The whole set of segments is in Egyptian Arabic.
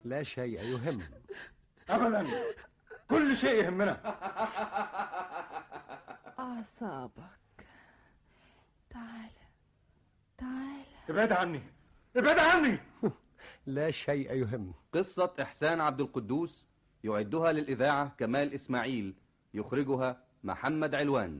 لا شيء يهم ابدا كل شيء يهمنا أعصابك تعال تعال ابعد عني ابعد عني لا شيء يهم قصة إحسان عبد القدوس يعدها للإذاعة كمال إسماعيل يخرجها محمد علوان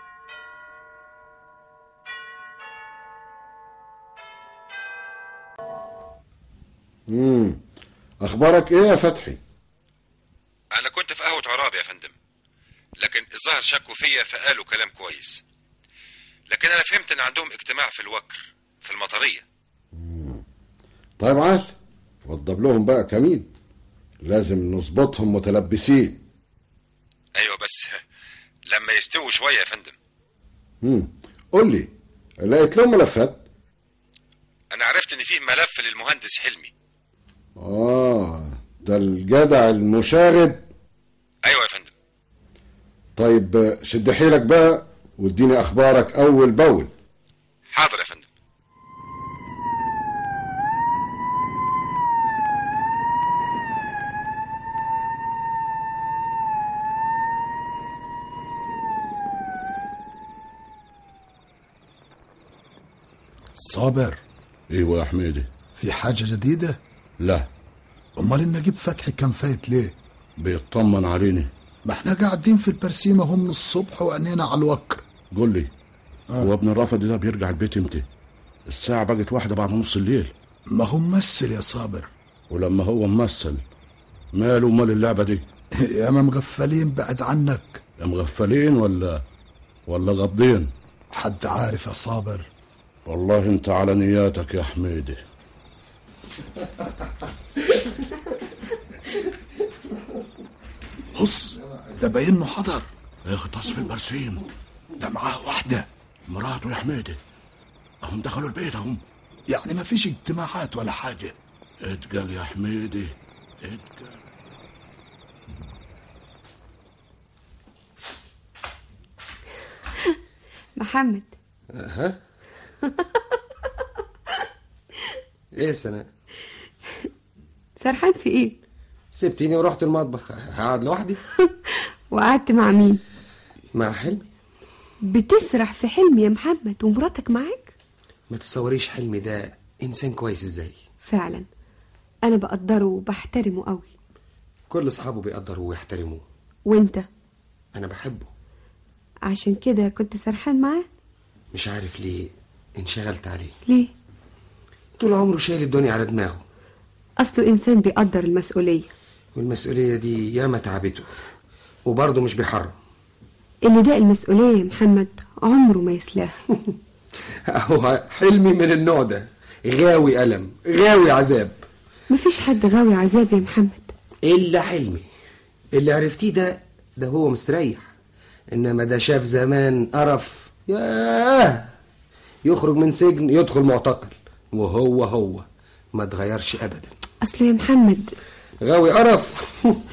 امم اخبارك ايه يا فتحي انا كنت في قهوه عراب يا فندم لكن الظاهر شكوا فيا فقالوا كلام كويس لكن انا فهمت ان عندهم اجتماع في الوكر في المطريه طيب عال وضب لهم بقى كمين لازم نظبطهم متلبسين ايوه بس لما يستووا شويه يا فندم امم قول لي لقيت لهم ملفات انا عرفت ان في ملف للمهندس حلمي اه ده الجدع المشاغب ايوه يا فندم طيب شد حيلك بقى واديني اخبارك اول باول حاضر يا فندم صابر ايوه يا حميدي في حاجة جديدة؟ لا أمال النجيب فتحي كان فايت ليه؟ بيطمن عليني ما احنا قاعدين في البرسيمة هم من الصبح وعينينا على الوكر قول لي هو ابن الرافض ده بيرجع البيت امتى الساعة بقت واحدة بعد نص الليل ما هو ممثل يا صابر ولما هو ممثل ماله مال اللعبة دي يا ما مغفلين بعد عنك يا مغفلين ولا ولا غابضين حد عارف يا صابر والله انت على نياتك يا حميدي هص ده باين انه حضر اغطس في البرسيم ده معاه واحدة مراته يا حميدي اهم دخلوا البيت اهم يعني ما فيش اجتماعات ولا حاجة اتقل يا حميدي اتقل محمد ها ايه سناء سرحان في ايه سبتيني ورحت المطبخ هقعد لوحدي وقعدت مع مين مع حلمي بتسرح في حلم يا محمد ومراتك معاك ما تتصوريش حلمي ده انسان كويس ازاي فعلا انا بقدره وبحترمه قوي كل اصحابه بيقدروه ويحترموه وانت انا بحبه عشان كده كنت سرحان معاه مش عارف ليه انشغلت عليه ليه طول عمره شايل الدنيا على دماغه اصله انسان بيقدر المسؤوليه والمسؤولية دي ياما تعبته وبرضه مش بيحرم اللي ده المسؤوليه يا محمد عمره ما يسلاها هو حلمي من النوع ده غاوي ألم غاوي عذاب مفيش حد غاوي عذاب يا محمد إلا حلمي اللي عرفتيه ده ده هو مستريح إنما ده شاف زمان قرف ياه يخرج من سجن يدخل معتقل وهو هو ما اتغيرش أبدا اصله يا محمد غاوي قرف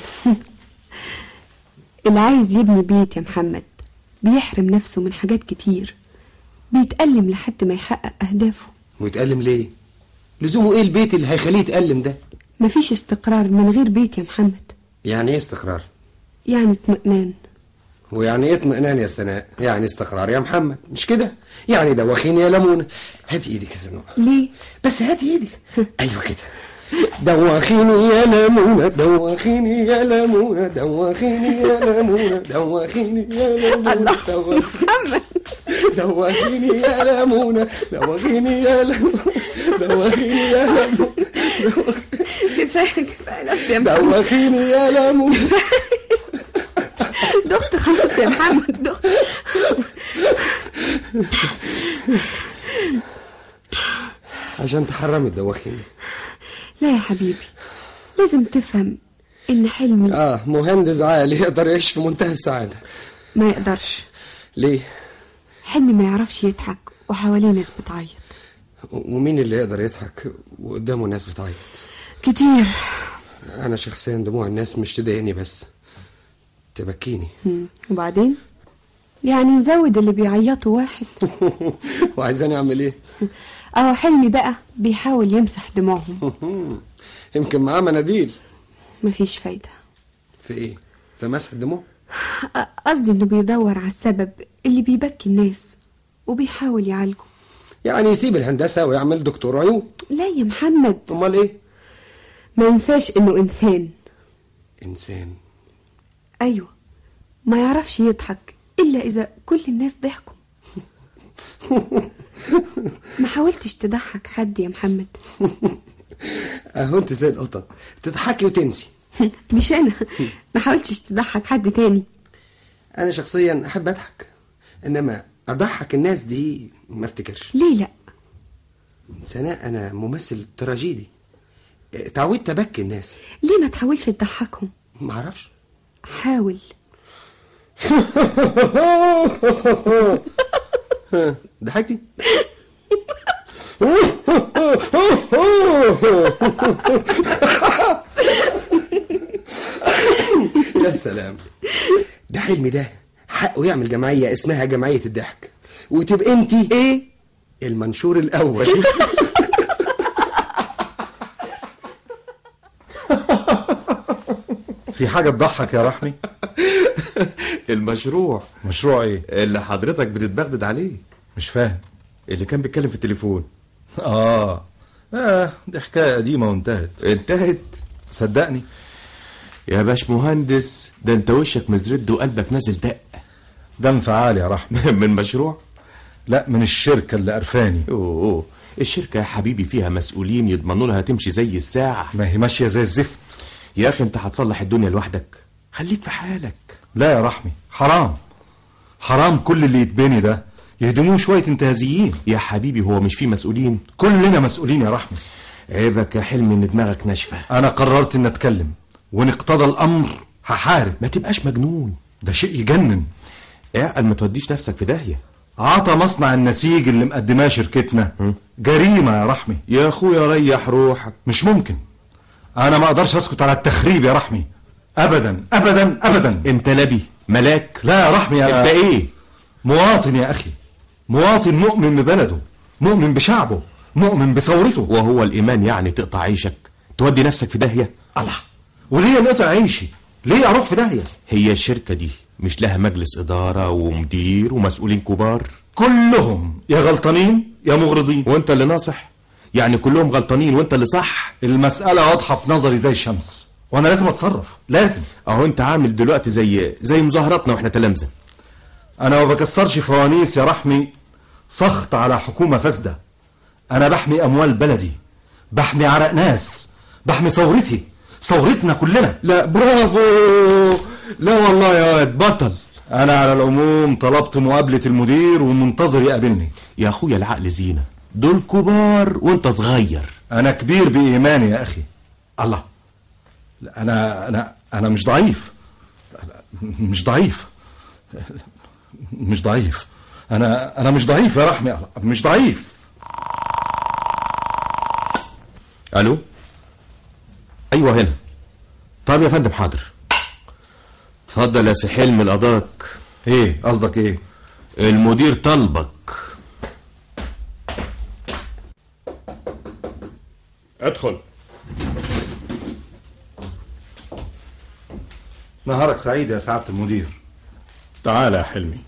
اللي عايز يبني بيت يا محمد بيحرم نفسه من حاجات كتير بيتألم لحد ما يحقق أهدافه ويتألم ليه لزومه ايه البيت اللي هيخليه يتألم ده مفيش استقرار من غير بيت يا محمد يعني ايه استقرار يعني اطمئنان ويعني ايه اطمئنان يا سناء يعني استقرار يا محمد مش كده يعني دوخيني يا لمونة هاتي ايدك يا سناء ليه بس هاتي ايدك ايوه كده دوخيني يا لمونة دوخيني يا لمونة دوخيني يا لمونة دوخيني يا لمونة الله محمد دوخيني يا لمونة دوخيني يا لمونة دوخيني يا لمونة كفايه كفايه نفسي يا محمد دوخيني يا لمونة دخت خلاص يا محمد دخت عشان تحرمي تدوخيني لا يا حبيبي لازم تفهم ان حلمي اه مهندس عالي يقدر يعيش في منتهى السعادة ما يقدرش ليه حلمي ما يعرفش يضحك وحواليه ناس بتعيط ومين اللي يقدر يضحك وقدامه ناس بتعيط كتير انا شخصيا دموع الناس مش تضايقني بس تبكيني مم. وبعدين يعني نزود اللي بيعيطوا واحد وعايزاني اعمل ايه اهو حلمي بقى بيحاول يمسح دموعهم يمكن معاه مناديل مفيش فايدة في ايه في مسح الدموع أ- قصدي انه بيدور على السبب اللي بيبكي الناس وبيحاول يعالجه يعني يسيب الهندسه ويعمل دكتور عيون لا يا محمد امال ايه ما ينساش انه انسان انسان ايوه ما يعرفش يضحك الا اذا كل الناس ضحكوا ما حاولتش تضحك حد يا محمد اهو انت زي القطط تضحكي وتنسي مش انا ما حاولتش تضحك حد تاني انا شخصيا احب اضحك انما اضحك الناس دي ما افتكرش ليه لا سناء انا ممثل تراجيدي اتعودت ابكي الناس ليه ما تحاولش تضحكهم ما اعرفش حاول ضحكتي يا سلام ده حلمي ده حقه يعمل جمعية اسمها جمعية الضحك وتبقى انت ايه المنشور الاول في حاجة تضحك يا رحمي المشروع مشروع ايه اللي حضرتك بتتبغدد عليه مش فاهم اللي كان بيتكلم في التليفون اه اه دي حكاية قديمة وانتهت انتهت صدقني يا باش مهندس ده انت وشك مزرد وقلبك نازل دق ده انفعال يا رحمي من مشروع لا من الشركة اللي قرفاني اوه أوه. الشركة يا حبيبي فيها مسؤولين يضمنوا لها تمشي زي الساعة ما هي ماشية زي الزفت يا اخي انت هتصلح الدنيا لوحدك خليك في حالك لا يا رحمي حرام حرام كل اللي يتبني ده يهدموه شوية انتهازيين يا حبيبي هو مش في مسؤولين كلنا مسؤولين يا رحمي عيبك يا حلمي ان دماغك ناشفة انا قررت ان اتكلم وان اقتضى الامر هحارب ما تبقاش مجنون ده شيء يجنن اعقل ما توديش نفسك في داهية عطى مصنع النسيج اللي مقدماه شركتنا جريمة يا رحمي يا اخويا ريح روحك مش ممكن انا ما اقدرش اسكت على التخريب يا رحمي ابدا ابدا ابدا انت نبي ملاك لا يا رحمي انا انت ايه مواطن يا اخي مواطن مؤمن ببلده مؤمن بشعبه مؤمن بثورته وهو الايمان يعني تقطع عيشك تودي نفسك في داهية الله وليه نقطع عيشي ليه اروح في داهيه هي الشركة دي مش لها مجلس إدارة ومدير ومسؤولين كبار كلهم يا غلطانين يا مغرضين وانت اللي ناصح يعني كلهم غلطانين وانت اللي صح المسألة واضحة في نظري زي الشمس وانا لازم اتصرف لازم اهو انت عامل دلوقتي زي زي مظاهراتنا واحنا تلامذة انا ما بكسرش فوانيس يا رحمي سخط على حكومة فاسدة انا بحمي اموال بلدي بحمي عرق ناس بحمي ثورتي ثورتنا كلنا لا برافو لا والله يا واد بطل انا على العموم طلبت مقابلة المدير ومنتظر يقابلني يا اخويا العقل زينة دول كبار وانت صغير انا كبير بايماني يا اخي الله لا، انا انا انا مش ضعيف مش ضعيف مش ضعيف انا انا مش ضعيف يا رحمي مش ضعيف الو ايوه هنا طب يا فندم حاضر اتفضل يا سي حلمي القضاك ايه قصدك ايه المدير طلبك ادخل نهارك سعيد يا سعادة المدير تعال يا حلمي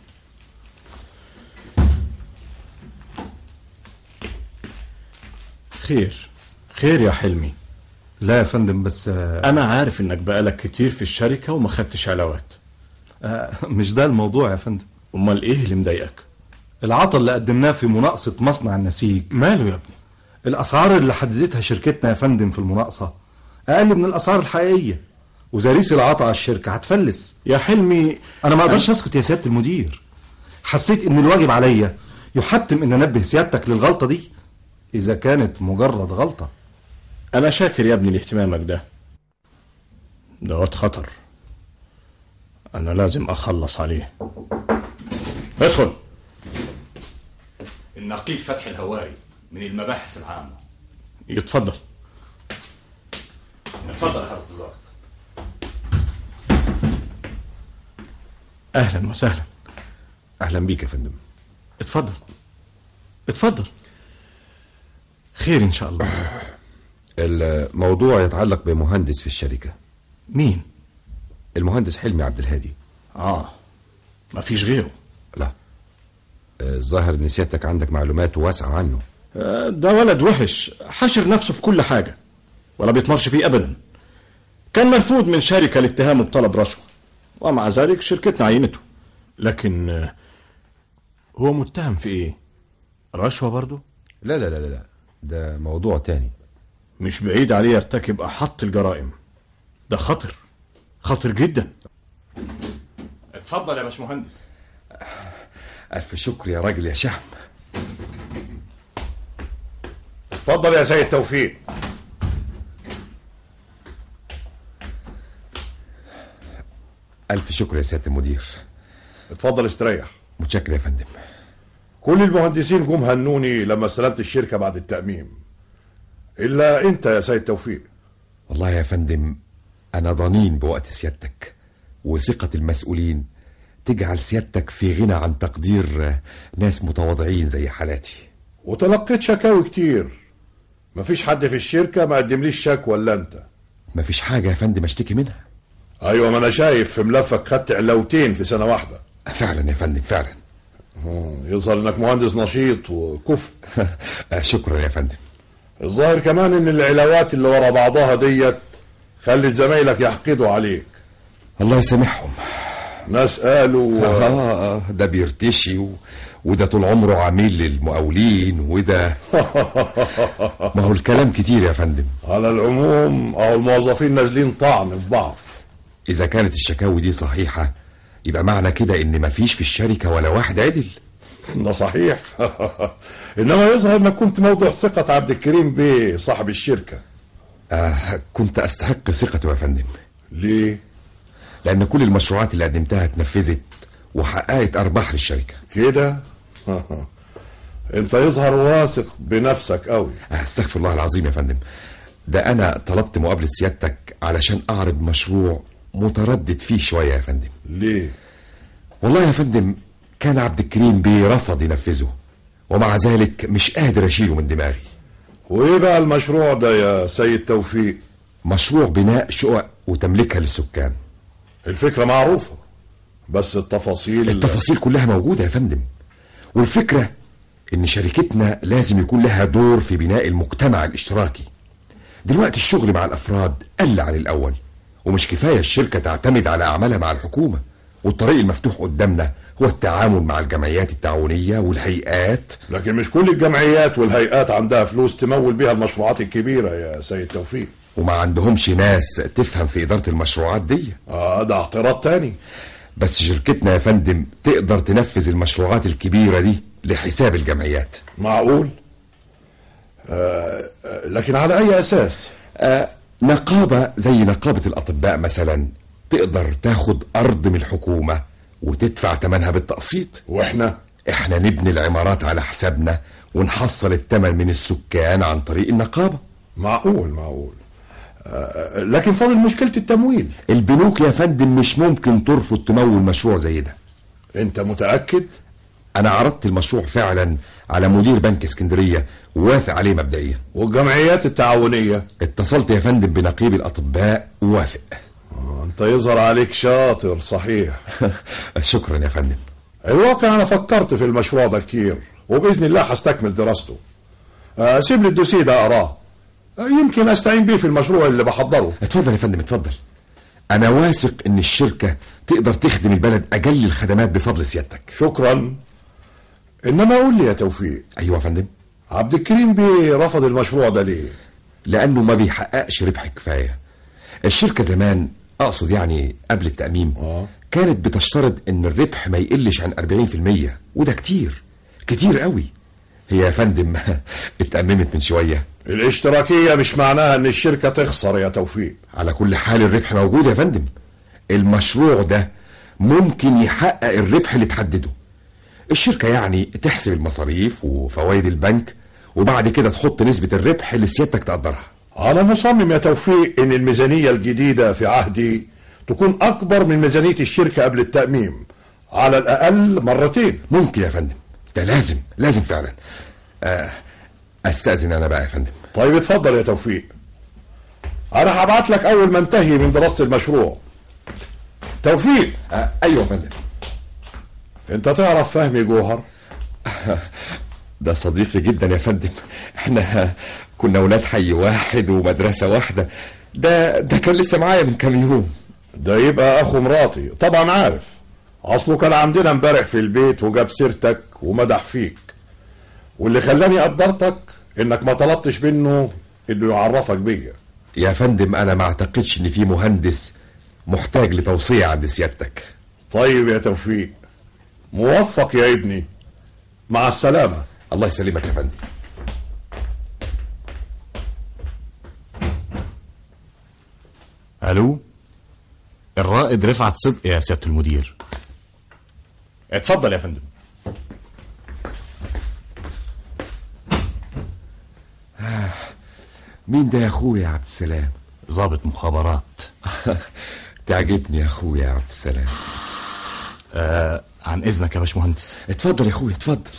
خير خير يا حلمي لا يا فندم بس آه، انا عارف انك بقالك كتير في الشركة وما خدتش علاوات آه، مش ده الموضوع يا فندم امال ايه اللي مضايقك العطل اللي قدمناه في مناقصة مصنع النسيج ماله يا ابني الأسعار اللي حددتها شركتنا يا فندم في المناقصة أقل من الأسعار الحقيقية وزاريس العطا على الشركة هتفلس يا حلمي أنا ما أقدرش أسكت يا سيادة المدير حسيت إن الواجب عليا يحتم إن أنبه سيادتك للغلطة دي إذا كانت مجرد غلطة انا شاكر يا ابني لاهتمامك ده ده وقت خطر انا لازم اخلص عليه ادخل النقيب فتحي الهواري من المباحث العامة يتفضل اتفضل يا حضرة الظابط اهلا وسهلا اهلا بيك يا فندم اتفضل اتفضل خير ان شاء الله الموضوع يتعلق بمهندس في الشركة مين؟ المهندس حلمي عبد الهادي اه مفيش غيره لا آه، الظاهر ان سيادتك عندك معلومات واسعة عنه آه، ده ولد وحش حشر نفسه في كل حاجة ولا بيتمرش فيه أبدا كان مرفوض من شركة لاتهامه بطلب رشوة ومع ذلك شركتنا عينته لكن آه، هو متهم في ايه رشوة برضو لا لا لا لا ده موضوع تاني مش بعيد عليه يرتكب احط الجرائم ده خطر خطر جدا اتفضل يا باشمهندس ألف شكر يا راجل يا شهم اتفضل يا سيد توفيق ألف شكر يا سيادة المدير اتفضل استريح متشكر يا فندم كل المهندسين جم هنوني لما استلمت الشركة بعد التأميم إلا أنت يا سيد توفيق والله يا فندم أنا ضنين بوقت سيادتك وثقة المسؤولين تجعل سيادتك في غنى عن تقدير آه، ناس متواضعين زي حالاتي وتلقيت شكاوي كتير مفيش حد في الشركة ما قدمليش شكوى إلا أنت مفيش حاجة يا فندم اشتكي منها أيوة ما أنا شايف في ملفك خدت علاوتين في سنة واحدة فعلا يا فندم فعلا آه، يظهر إنك مهندس نشيط وكفء آه، شكرا يا فندم الظاهر كمان إن العلاوات اللي ورا بعضها ديت خلت زمايلك يحقدوا عليك الله يسامحهم ناس قالوا آه آه، ده بيرتشي و... وده طول عمره عميل للمقاولين وده ما هو الكلام كتير يا فندم على العموم أو الموظفين نازلين طعن في بعض إذا كانت الشكاوي دي صحيحة يبقى معنى كده إن مفيش في الشركة ولا واحد عدل ده صحيح انما يظهر انك كنت موضع ثقة عبد الكريم بيه صاحب الشركة آه كنت أستحق ثقته يا فندم ليه؟ لأن كل المشروعات اللي قدمتها اتنفذت وحققت أرباح للشركة كده انت يظهر واثق بنفسك قوي استغفر الله العظيم يا فندم ده أنا طلبت مقابلة سيادتك علشان أعرض مشروع متردد فيه شوية يا فندم ليه؟ والله يا فندم كان عبد الكريم بيه رفض ينفذه ومع ذلك مش قادر أشيله من دماغي وايه بقى المشروع ده يا سيد توفيق؟ مشروع بناء شقق وتمليكها للسكان الفكرة معروفة بس التفاصيل التفاصيل كلها موجودة يا فندم والفكرة إن شركتنا لازم يكون لها دور في بناء المجتمع الاشتراكي دلوقتي الشغل مع الأفراد قل عن الأول ومش كفاية الشركة تعتمد على أعمالها مع الحكومة والطريق المفتوح قدامنا هو التعامل مع الجمعيات التعاونية والهيئات لكن مش كل الجمعيات والهيئات عندها فلوس تمول بيها المشروعات الكبيرة يا سيد توفيق وما عندهمش ناس تفهم في إدارة المشروعات دي اه ده اعتراض تاني بس شركتنا يا فندم تقدر تنفذ المشروعات الكبيرة دي لحساب الجمعيات معقول آه آه، لكن على أي أساس آه نقابة زي نقابة الأطباء مثلا تقدر تاخد أرض من الحكومة وتدفع تمنها بالتقسيط وإحنا إحنا نبني العمارات على حسابنا ونحصل التمن من السكان عن طريق النقابة معقول معقول آه لكن فاضل مشكلة التمويل البنوك يا فندم مش ممكن ترفض تمول مشروع زي ده انت متأكد؟ أنا عرضت المشروع فعلا على مدير بنك اسكندرية ووافق عليه مبدئيا والجمعيات التعاونية اتصلت يا فندم بنقيب الأطباء ووافق آه انت يظهر عليك شاطر صحيح شكرا يا فندم الواقع انا فكرت في المشروع ده كتير وباذن الله هستكمل دراسته آه سيب لي الدوسيه ده اقراه آه يمكن استعين بيه في المشروع اللي بحضره اتفضل يا فندم اتفضل انا واثق ان الشركة تقدر تخدم البلد اجل الخدمات بفضل سيادتك شكرا انما قول لي يا توفيق ايوه يا فندم عبد الكريم بيه رفض المشروع ده ليه لانه ما بيحققش ربح كفاية الشركة زمان اقصد يعني قبل التأميم آه. كانت بتشترط ان الربح ما يقلش عن 40% وده كتير كتير قوي هي يا فندم اتأممت من شوية الاشتراكية مش معناها ان الشركة تخسر يا توفيق على كل حال الربح موجود يا فندم المشروع ده ممكن يحقق الربح اللي تحدده الشركة يعني تحسب المصاريف وفوائد البنك وبعد كده تحط نسبة الربح اللي سيادتك تقدرها انا مصمم يا توفيق ان الميزانية الجديدة في عهدي تكون اكبر من ميزانية الشركة قبل التأميم على الاقل مرتين ممكن يا فندم ده لازم لازم فعلا آه، استأذن انا بقى يا فندم طيب اتفضل يا توفيق انا هبعت لك اول ما انتهي من دراسه المشروع توفيق آه ايوه يا فندم انت تعرف فهمي جوهر ده صديقي جدا يا فندم احنا كنا ولاد حي واحد ومدرسة واحدة ده ده كان لسه معايا من كام يوم ده يبقى اخو مراتي طبعا عارف اصله كان عندنا امبارح في البيت وجاب سيرتك ومدح فيك واللي خلاني قدرتك انك ما طلبتش منه انه يعرفك بيا يا فندم انا ما اعتقدش ان في مهندس محتاج لتوصية عند سيادتك طيب يا توفيق موفق يا ابني مع السلامة الله يسلمك يا فندم الو الرائد رفعت صدق يا سياده المدير اتفضل يا فندم مين ده يا اخويا يا عبد السلام ضابط مخابرات تعجبني يا اخويا يا عبد السلام آه عن اذنك يا باشمهندس اتفضل يا اخويا اتفضل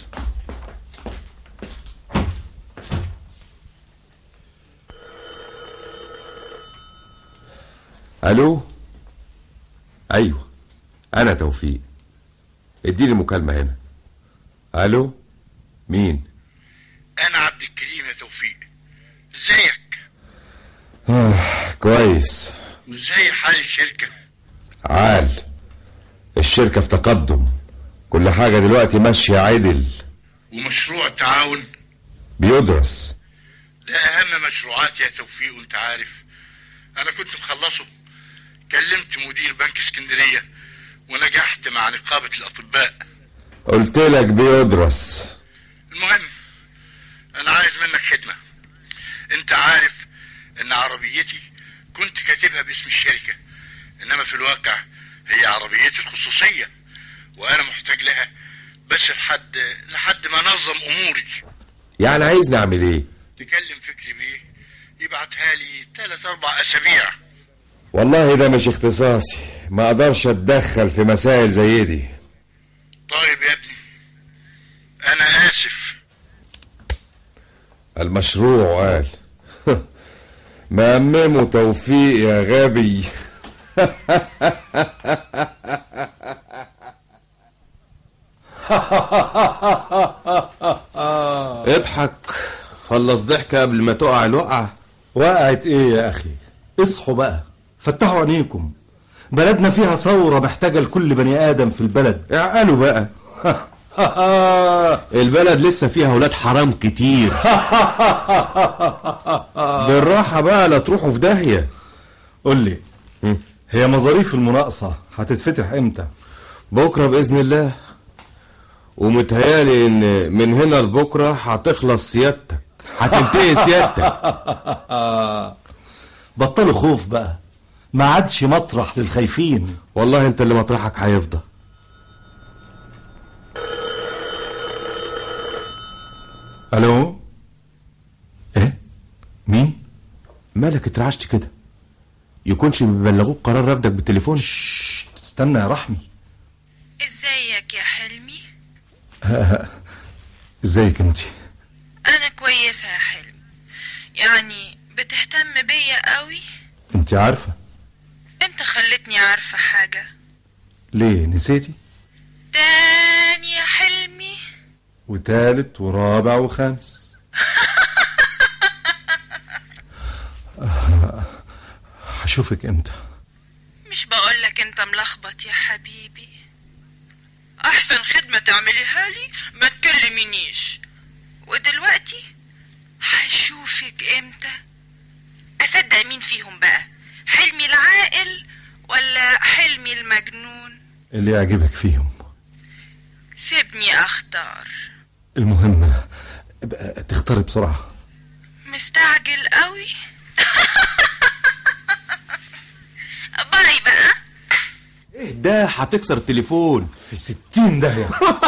الو ايوه انا توفيق اديني مكالمه هنا الو مين انا عبد الكريم يا توفيق ازيك آه كويس وازاي حال الشركه عال الشركه في تقدم كل حاجه دلوقتي ماشيه عدل ومشروع التعاون بيدرس ده اهم مشروعات يا توفيق وانت عارف انا كنت مخلصه كلمت مدير بنك اسكندريه ونجحت مع نقابه الاطباء قلت لك بيدرس المهم انا عايز منك خدمه انت عارف ان عربيتي كنت كاتبها باسم الشركه انما في الواقع هي عربيتي الخصوصيه وانا محتاج لها بس لحد لحد ما انظم اموري يعني عايز نعمل ايه تكلم فكري بيه يبعتها لي ثلاث اربع اسابيع والله ده مش اختصاصي ما اقدرش اتدخل في مسائل زي دي طيب يا ابني انا اسف المشروع قال مأممه توفيق يا غبي اضحك خلص ضحكة قبل ما تقع الوقعة وقعت ايه يا اخي اصحوا بقى فتحوا عينيكم بلدنا فيها ثورة محتاجة لكل بني آدم في البلد اعقلوا بقى البلد لسه فيها ولاد حرام كتير بالراحة بقى لا تروحوا في داهية قول لي هي مظاريف المناقصة هتتفتح امتى بكرة بإذن الله ومتهيالي ان من هنا لبكرة هتخلص سيادتك هتنتهي سيادتك بطلوا خوف بقى ما عادش مطرح للخايفين والله انت اللي مطرحك هيفضى الو ايه مين مالك اترعشت كده يكونش بيبلغوك قرار رفضك بالتليفون استنى يا رحمي ازيك يا حلمي ازيك انت انا كويسه يا حلمي يعني بتهتم بيا قوي انت عارفة انت خلتني عارفه حاجه ليه نسيتي تاني يا حلمي وتالت ورابع وخامس آه، هشوفك امتى مش بقولك انت ملخبط يا حبيبي احسن خدمه تعمليها لي ما تكلمينيش ودلوقتي هشوفك امتى اصدق مين فيهم بقى حلمي العاقل ولا حلمي المجنون اللي يعجبك فيهم سيبني اختار المهم ابقى تختاري بسرعة مستعجل قوي باي بقى ايه ده هتكسر التليفون في ستين داهية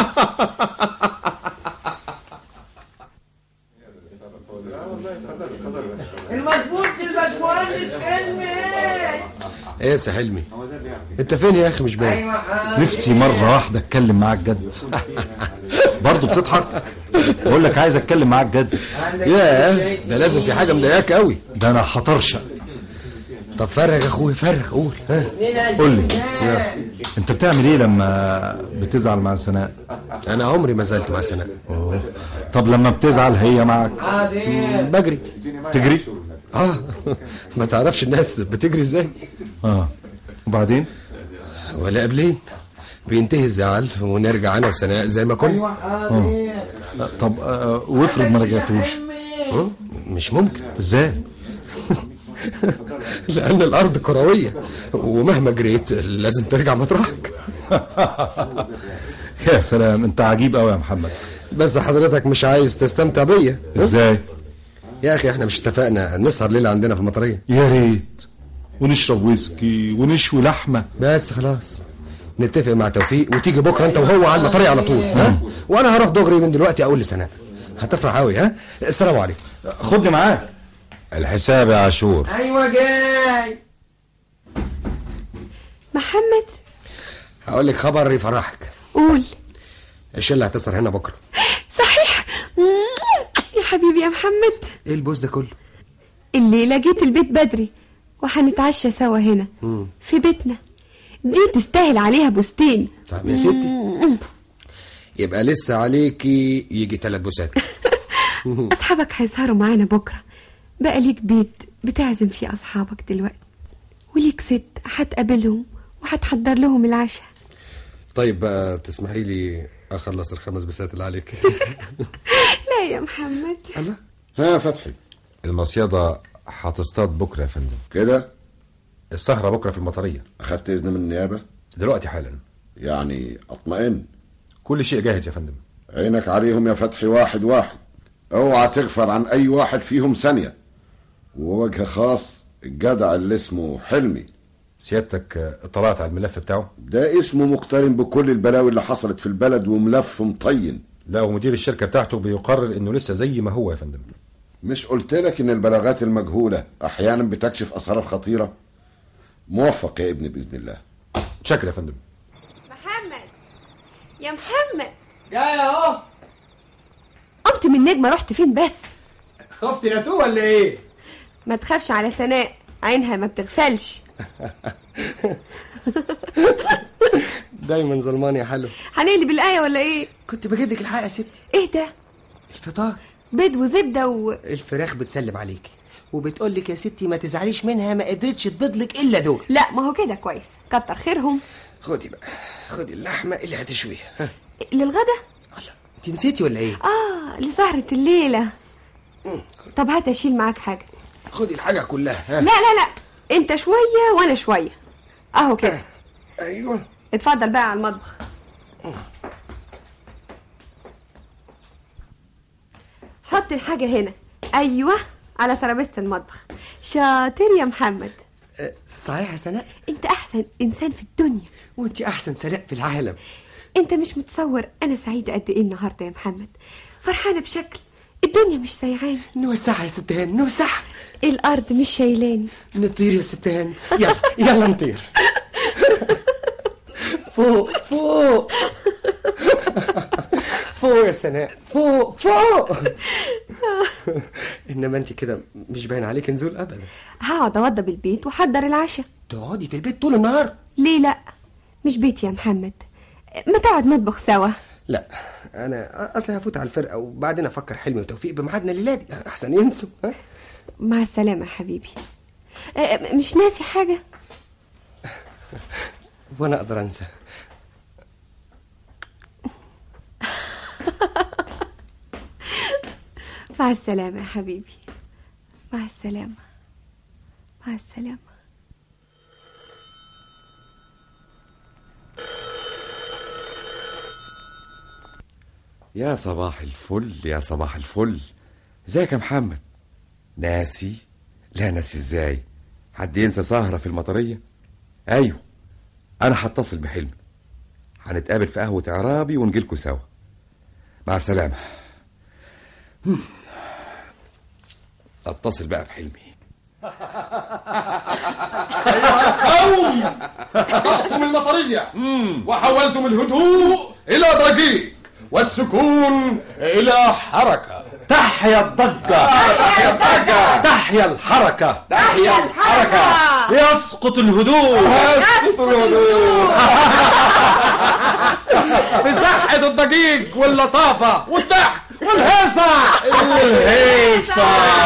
المظبوط للباشمهندس حلمي ايه يا سي حلمي انت فين يا اخي مش باين نفسي مرة واحدة اتكلم معاك جد برضه بتضحك بقول لك عايز اتكلم معاك جد ياه ده لازم في حاجه مضايقاك قوي ده انا هطرشق طب فرغ يا اخوي فرغ قول ها قول لي انت بتعمل ايه لما بتزعل مع سناء انا عمري ما زلت مع سناء أوه. طب لما بتزعل هي معك بجري تجري اه ما تعرفش الناس بتجري ازاي اه وبعدين ولا قبلين بينتهي الزعل ونرجع انا وسناء زي ما كنا آه. طب آه وافرض ما رجعتوش آه، مش ممكن ازاي لان الارض كرويه ومهما جريت لازم ترجع مطرحك يا سلام انت عجيب قوي يا محمد بس حضرتك مش عايز تستمتع بيا ازاي يا اخي احنا مش اتفقنا نسهر ليله عندنا في المطريه يا ريت ونشرب ويسكي ونشوي لحمه بس خلاص نتفق مع توفيق وتيجي بكره انت وهو على المطريه على طول ها وانا هروح دغري من دلوقتي اقول لسناء هتفرح قوي ها السلام عليكم خدني معاك الحساب يا عاشور ايوه جاي محمد هقول لك خبر يفرحك قول الشله هتسهر هنا بكره صحيح يا حبيبي يا محمد ايه البوس ده كله الليلة جيت البيت بدري وهنتعشى سوا هنا مم. في بيتنا دي تستاهل عليها بوستين طب يا ستي يبقى لسه عليكي يجي ثلاث بوسات أصحابك هيسهروا معانا بكرة بقى ليك بيت بتعزم فيه أصحابك دلوقتي وليك ست هتقابلهم وهتحضر لهم العشاء طيب بقى تسمحي لي اخلص الخمس بوسات اللي عليك لا يا محمد الله ها فتحي المصيدة هتصطاد بكرة يا فندم كده السهرة بكرة في المطرية اخدت اذن من النيابه دلوقتي حالا يعني اطمئن كل شيء جاهز يا فندم عينك عليهم يا فتحي واحد واحد اوعى تغفر عن اي واحد فيهم ثانيه ووجه خاص الجدع اللي اسمه حلمي سيادتك آه، اطلعت على الملف بتاعه ده اسمه مقترن بكل البلاوي اللي حصلت في البلد وملف مطين لا ومدير الشركة بتاعته بيقرر انه لسه زي ما هو يا فندم مش قلت لك ان البلاغات المجهوله احيانا بتكشف اسرار خطيره موفق يا ابني باذن الله شكرا يا فندم محمد يا محمد جاي اهو قمت من النجمة رحت فين بس خفت ناتو ولا ايه ما تخافش على سناء عينها ما بتغفلش دايما ظلمان يا حلو هنقلب الآية ولا ايه كنت بجيب لك الحق يا ستي ايه ده الفطار بيض وزبدة و... الفراخ بتسلم عليك وبتقول لك يا ستي ما تزعليش منها ما قدرتش تبيض لك الا دول لا ما هو كده كويس كتر خيرهم خدي بقى خدي اللحمه اللي هتشويها ها للغدا انت نسيتي ولا ايه اه لسهرة الليلة طب هات اشيل معاك حاجة خدي الحاجه كلها ها لا لا لا انت شوية وانا شوية اهو كده ايوه اتفضل بقى على المطبخ حط الحاجة هنا ايوه على ترابيزة المطبخ شاطر يا محمد أه، صحيح يا سناء انت احسن انسان في الدنيا وانت احسن سناء في العالم انت مش متصور انا سعيدة قد ايه النهاردة يا محمد فرحانة بشكل الدنيا مش سايعاني نوسعها يا ست هان نوسعها الارض مش شايلاني نطير يا ست هان يلا يلا نطير فوق فوق فوق يا سناء فوق فوق انما انت كده مش باين عليك نزول ابدا هقعد اوضب البيت واحضر العشاء تقعدي في البيت طول النهار ليه لا مش بيتي يا محمد ما تقعد نطبخ سوا لا انا اصلا هفوت على الفرقه وبعدين افكر حلمي وتوفيق بميعادنا الليله دي احسن ينسوا ها مع السلامة يا حبيبي اه، مش ناسي حاجة وانا اقدر انسى مع السلامة يا حبيبي مع السلامة مع السلامة يا صباح الفل يا صباح الفل ازيك يا محمد ناسي لا ناسي ازاي حد ينسى سهرة في المطرية ايوه انا هتصل بحلمي هنتقابل في قهوة عرابي ونجيلكوا سوا مع السلامة هم. اتصل بقى بحلمي قوم قطعتم المطرية وحولتم الهدوء إلى ضجيج والسكون إلى حركة تحيا الضجة تحيا الضجة تحيا تحيا الحركة تحيا الحركة يسقط الهدوء يسقط الهدوء بصحة الضجيج واللطافة والضحك والهيصة الهيصة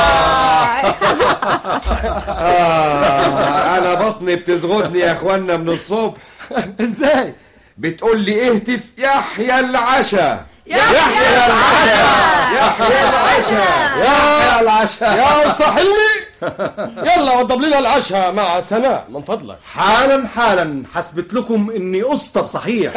آه انا بطني بتزغدني يا اخوانا من الصبح ازاي بتقول لي اهتف يحيى العشاء يحيى العشاء يحيى العشاء يا العشاء يا أسطى حلمي يلا وضب لنا العشاء مع سناء من فضلك حالا حالا حسبت لكم اني اسطى صحيح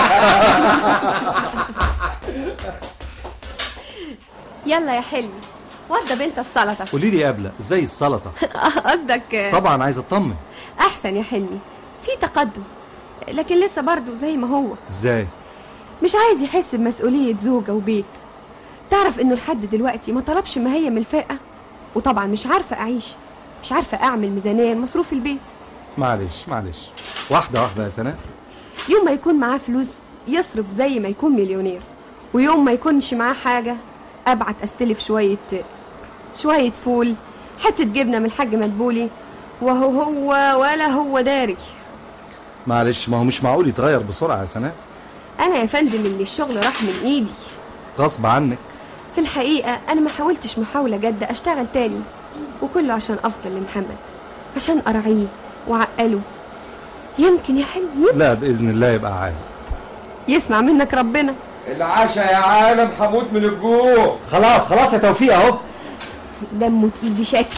يلا يا حلمي وضب انت السلطة قولي لي قبله ازاي السلطة قصدك طبعا عايز اطمن احسن يا حلمي في تقدم لكن لسه برضه زي ما هو ازاي مش عايز يحس بمسؤولية زوجة وبيت تعرف انه لحد دلوقتي ما طلبش ما هي من الفرقة وطبعا مش عارفة اعيش مش عارفة اعمل ميزانية لمصروف البيت معلش معلش واحدة واحدة يا سناء يوم ما يكون معاه فلوس يصرف زي ما يكون مليونير ويوم ما يكونش معاه حاجة ابعت استلف شوية شوية فول حتة جبنة من الحاج مدبولي وهو هو ولا هو داري معلش ما هو مش معقول يتغير بسرعة يا سناء انا يا فندم اللي الشغل راح من ايدي غصب عنك في الحقيقة أنا ما حاولتش محاولة جادة أشتغل تاني وكله عشان أفضل لمحمد عشان أراعيه وعقله يمكن يا حلمي لا بإذن الله يبقى عادي يسمع منك ربنا العشاء يا عالم هموت من الجوع خلاص خلاص يا توفيق اهو دمه تقيل بشكل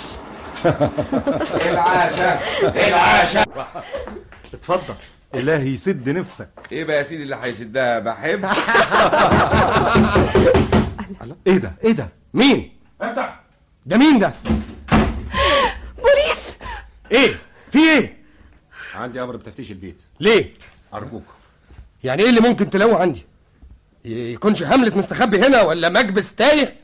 العشاء العشاء اتفضل إلهي يسد نفسك ايه بقى يا سيدي اللي هيسدها بحب ايه ده ايه ده مين افتح ده مين ده بوليس ايه في ايه عندي امر بتفتيش البيت ليه ارجوك يعني ايه اللي ممكن تلاقوه عندي ي- يكونش هملت مستخبي هنا ولا مكبس تايه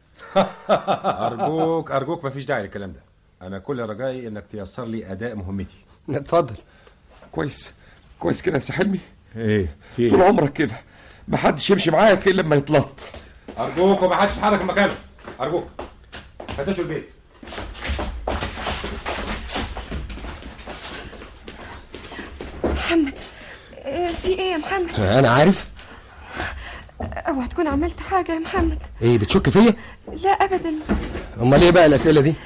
ارجوك ارجوك مفيش داعي للكلام ده انا كل رجائي انك تيسر لي اداء مهمتي اتفضل كويس كويس كده يا سي حلمي ايه في طول ايه عمرك كده محدش يمشي معاك الا لما يتلط ارجوك ومحدش يتحرك من مكانه ارجوك فتشوا البيت محمد إيه، في ايه يا محمد انا عارف اوعى تكون عملت حاجة يا محمد ايه بتشك فيا لا ابدا امال ايه بقى الاسئله دي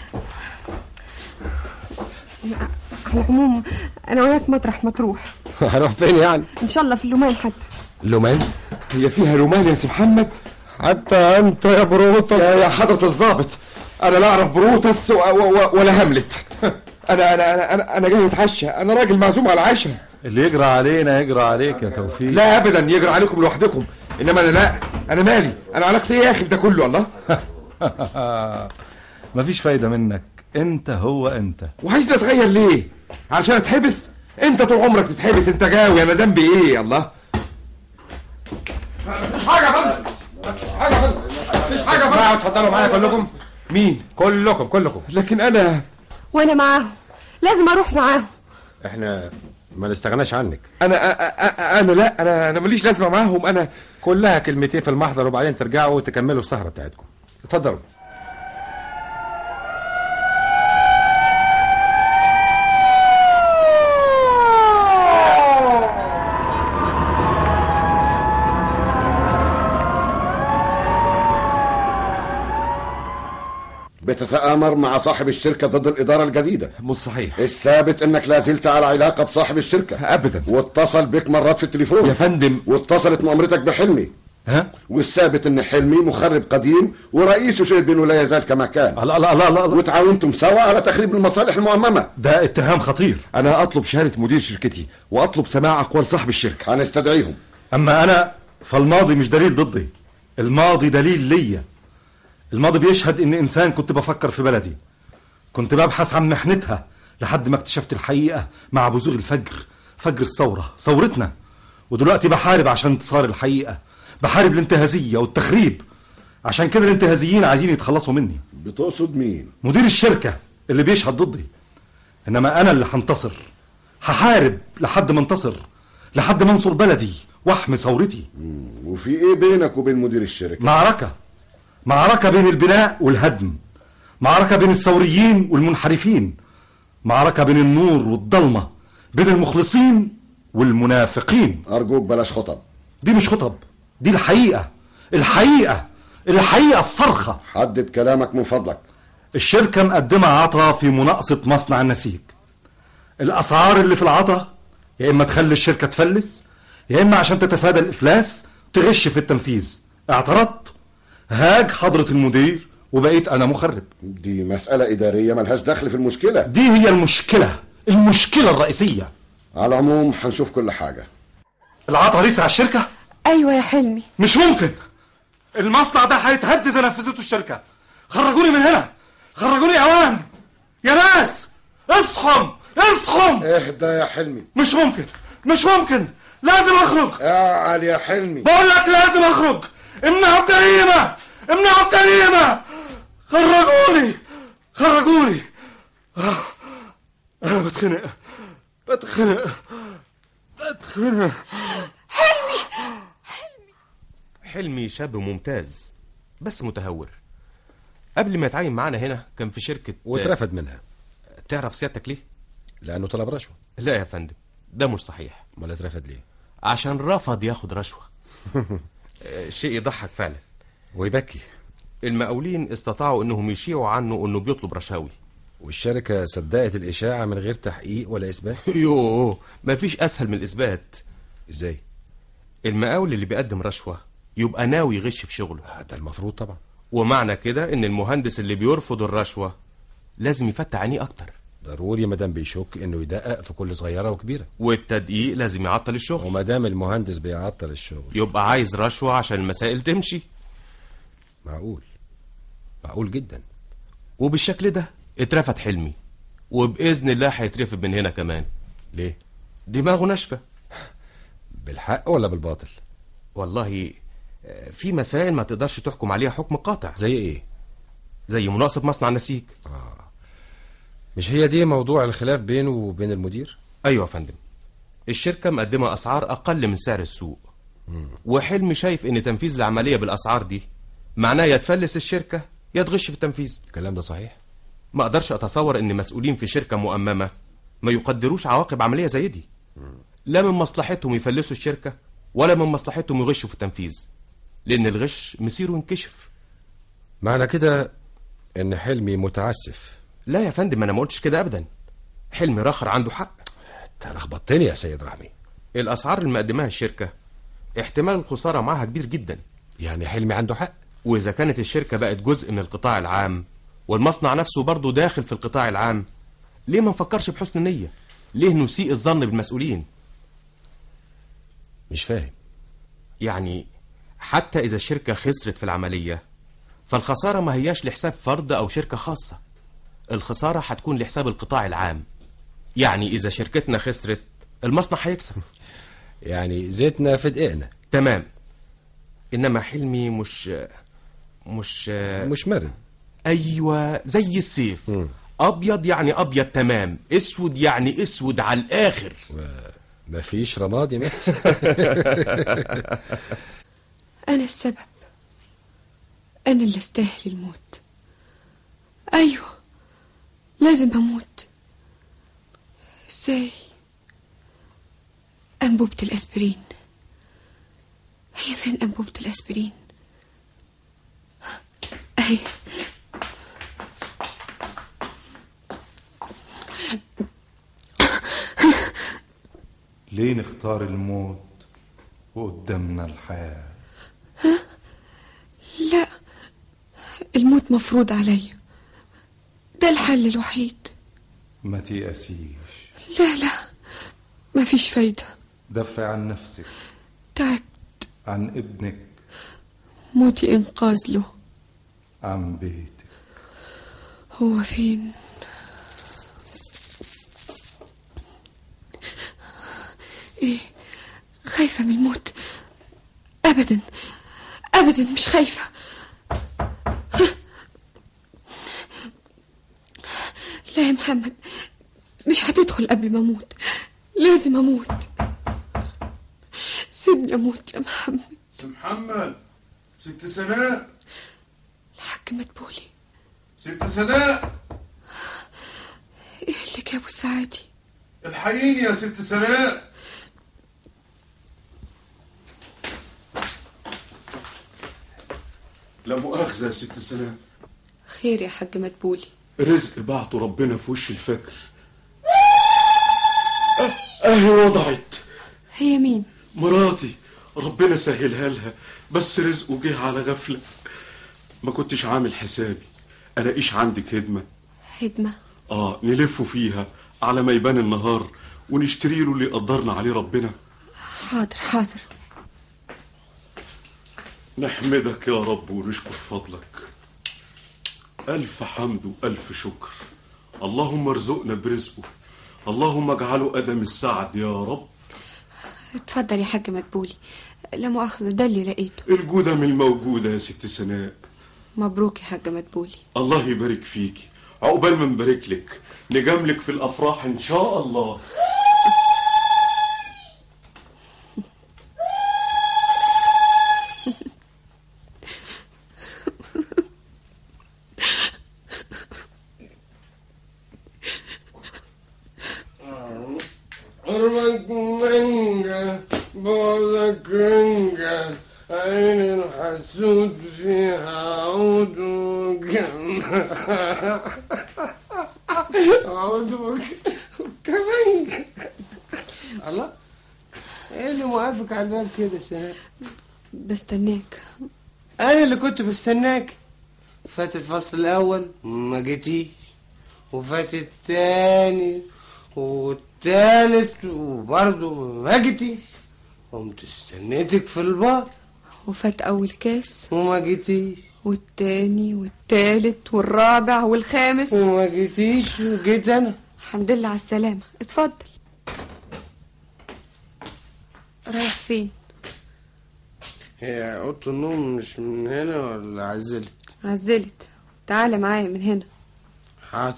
على العموم انا وياك مطرح ما تروح هروح فين يعني ان شاء الله في اللومان حتى لومان هي فيها لومان يا سي محمد حتى انت يا بروتس يا يا حضرة الضابط انا لا اعرف بروتس و- و- و- ولا هملت انا انا انا انا, أنا جاي اتعشى انا راجل معزوم على العشاء اللي يجرى علينا يجرى عليك يا توفيق لا ابدا يجري عليكم لوحدكم انما انا لا انا مالي انا علاقتي ايه يا اخي بده كله الله مفيش فايدة منك انت هو انت وعايزني اتغير ليه عشان اتحبس انت طول عمرك تتحبس انت جاوي انا ذنبي ايه يا الله مفيش حاجه يا فندم مفيش حاجه يا فندم مفيش حاجه يا اسمعوا فندم اتفضلوا معايا كلكم مين كلكم كلكم لكن انا وانا معاهم لازم اروح معاهم احنا ما نستغناش عنك انا أ- أ- أ- انا لا انا انا ماليش لازمه معاهم انا كلها كلمتين في المحضر وبعدين ترجعوا تكملوا السهره بتاعتكم اتفضلوا بتتآمر مع صاحب الشركة ضد الإدارة الجديدة مش صحيح الثابت انك لا زلت على علاقة بصاحب الشركة ابدا واتصل بك مرات في التليفون يا فندم واتصلت مؤامرتك بحلمي ها والثابت ان حلمي مخرب قديم ورئيسه شهد بانه لا يزال كما كان الله الله الله الله وتعاونتم سوا على تخريب المصالح المؤممة ده اتهام خطير انا اطلب شهاده مدير شركتي واطلب سماع اقوال صاحب الشركه هنستدعيهم اما انا فالماضي مش دليل ضدي الماضي دليل ليا الماضي بيشهد ان انسان كنت بفكر في بلدي كنت ببحث عن محنتها لحد ما اكتشفت الحقيقة مع بزوغ الفجر فجر الثورة ثورتنا ودلوقتي بحارب عشان انتصار الحقيقة بحارب الانتهازية والتخريب عشان كده الانتهازيين عايزين يتخلصوا مني بتقصد مين مدير الشركة اللي بيشهد ضدي انما انا اللي هنتصر هحارب لحد ما انتصر لحد ما انصر بلدي واحمي ثورتي وفي ايه بينك وبين مدير الشركة معركة معركة بين البناء والهدم معركة بين الثوريين والمنحرفين معركة بين النور والضلمة بين المخلصين والمنافقين أرجوك بلاش خطب دي مش خطب دي الحقيقة الحقيقة الحقيقة الصرخة حدد كلامك من فضلك الشركة مقدمة عطا في مناقصة مصنع النسيج الأسعار اللي في العطا يا إما تخلي الشركة تفلس يا إما عشان تتفادى الإفلاس تغش في التنفيذ اعترضت هاج حضرة المدير وبقيت أنا مخرب دي مسألة إدارية ملهاش دخل في المشكلة دي هي المشكلة المشكلة الرئيسية على العموم هنشوف كل حاجة العطا ريس على الشركة ايوه يا حلمي مش ممكن المصنع ده هيتهد اذا نفذته الشركه خرجوني من هنا خرجوني اوان يا ناس اصحم اصحم اهدى يا حلمي مش ممكن مش ممكن لازم اخرج اعل يا حلمي بقول لك لازم اخرج امنعوا الجريمه امنعوا الجريمه خرجوني خرجوني آه، انا بتخنق بتخنق بتخنق حلمي شاب ممتاز بس متهور قبل ما يتعين معانا هنا كان في شركة واترفد منها تعرف سيادتك ليه؟ لانه طلب رشوه لا يا فندم ده مش صحيح امال اترفد ليه عشان رفض ياخد رشوة آه، شيء يضحك فعلا ويبكي المقاولين استطاعوا انهم يشيعوا عنه انه بيطلب رشاوي والشركه صدقت الاشاعه من غير تحقيق ولا اثبات يوه مفيش اسهل من الاثبات ازاي المقاول اللي بيقدم رشوة يبقى ناوي يغش في شغله ده المفروض طبعا ومعنى كده ان المهندس اللي بيرفض الرشوة لازم يفتح عينيه اكتر ضروري ما دام بيشك انه يدقق في كل صغيره وكبيره والتدقيق لازم يعطل الشغل وما دام المهندس بيعطل الشغل يبقى عايز رشوة عشان المسائل تمشي معقول معقول جدا وبالشكل ده اترفد حلمي وبإذن الله هيترفد من هنا كمان ليه دماغه ناشفة بالحق ولا بالباطل والله آه، في مسائل ما تقدرش تحكم عليها حكم قاطع زي ايه زي مناقصة مصنع نسيج مش هي دي موضوع الخلاف بينه وبين المدير ايوه يا فندم الشركة مقدمة اسعار اقل من سعر السوق وحلمي شايف ان تنفيذ العملية بالاسعار دي معناه يا تفلس الشركة يا تغش في التنفيذ الكلام ده صحيح ما اقدرش اتصور ان مسؤولين في شركة مؤممة ما يقدروش عواقب عملية زي دي لا من مصلحتهم يفلسوا الشركة ولا من مصلحتهم يغشوا في التنفيذ لان الغش مصيره ينكشف معنى كده ان حلمي متعسف لا يا فندم انا ما قلتش كده ابدا حلمي راخر عنده حق انت لخبطتني يا سيد رحمي الاسعار اللي مقدماها الشركة احتمال الخسارة معاها كبير جدا يعني حلمي عنده حق واذا كانت الشركة بقت جزء من القطاع العام والمصنع نفسه برضه داخل في القطاع العام ليه ما نفكرش بحسن نية ليه نسيء الظن بالمسؤولين مش فاهم يعني حتى إذا الشركة خسرت في العملية فالخسارة ما هياش لحساب فرد أو شركة خاصة الخسارة هتكون لحساب القطاع العام يعني إذا شركتنا خسرت المصنع هيكسب يعني زيتنا في دقيقنا تمام إنما حلمي مش مش مش مرن أيوة زي السيف أبيض يعني أبيض تمام أسود يعني أسود على الآخر مفيش رمادي مات أنا السبب أنا اللي استاهل الموت أيوة لازم أموت إزاي أنبوبة الأسبرين هي فين أنبوبة الأسبرين أهي ليه نختار الموت وقدامنا الحياة ها؟ لا الموت مفروض عليا ده الحل الوحيد ما تيأسيش لا لا مفيش فايدة دافع عن نفسك تعبت عن ابنك موتي إنقاذ له عن بيتك هو فين ايه خايفة من الموت أبدا أبدا مش خايفة لا يا محمد مش هتدخل قبل ما أموت لازم أموت سيبني أموت يا محمد محمد ست سناء الحاج مدبولي ست سناء ايه اللي جابه ساعتي الحقيني يا ست سناء لا مؤاخذة يا ست سناء خير يا حاج مدبولي رزق بعته ربنا في وش الفجر أه- اهي وضعت هي مين مراتي ربنا سهلها لها بس رزقه جه على غفلة ما كنتش عامل حسابي الاقيش عندي خدمة هدمة اه نلفوا فيها على ما يبان النهار ونشتري له اللي قدرنا عليه ربنا حاضر حاضر نحمدك يا رب ونشكر فضلك ألف حمد وألف شكر اللهم ارزقنا برزقه اللهم اجعله قدم السعد يا رب اتفضل يا حاج مدبولي لا مؤاخذة ده اللي لقيته الجودة من الموجودة يا ست سناء مبروك يا حاج مدبولي الله يبارك فيكي عقبال ما نبارك لك نجاملك في الأفراح إن شاء الله قربك منجة بوزك رنجة عين الحسود فيها عود وجنة عود وكمانجة الله ايه اللي موقفك على الباب كده سناء بستناك انا اللي كنت بستناك فات الفصل الاول ما جيتيش وفات التاني والتالت وبرضه ما جيتيش قمت استنيتك في البار وفات أول كاس وما جيتيش والتاني والتالت والرابع والخامس وما جيتيش وجيت أنا الحمد لله على السلامة اتفضل رايح فين هي اوضه النوم مش من هنا ولا عزلت عزلت تعالى معايا من هنا حاضر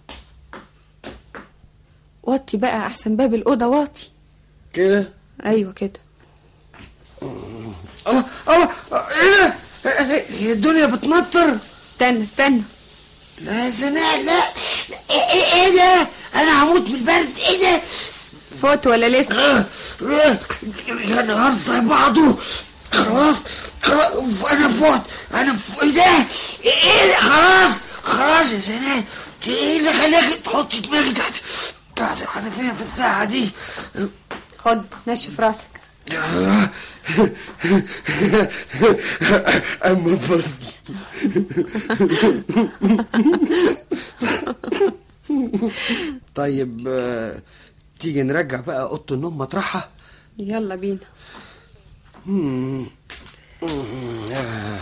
وطي بقى احسن باب الاوضه واطي كده ايوه كده الله الله ايه ده هي الدنيا بتمطر استنى استنى لا يا سناء لا ايه ايه إيه ده انا هموت من البرد ايه ده فوت ولا لسه يا نهار زي بعضه خلاص خلاص انا فوت انا ف... ايه ده ايه ده خلاص خلاص يا سناء ايه اللي خلاك تحط دماغي تحت تحت الحنفيه في الساعه دي خد نشف راسك اما فصل طيب آه، تيجي نرجع بقى اوضه النوم مطرحها يلا بينا مم. مم. آه.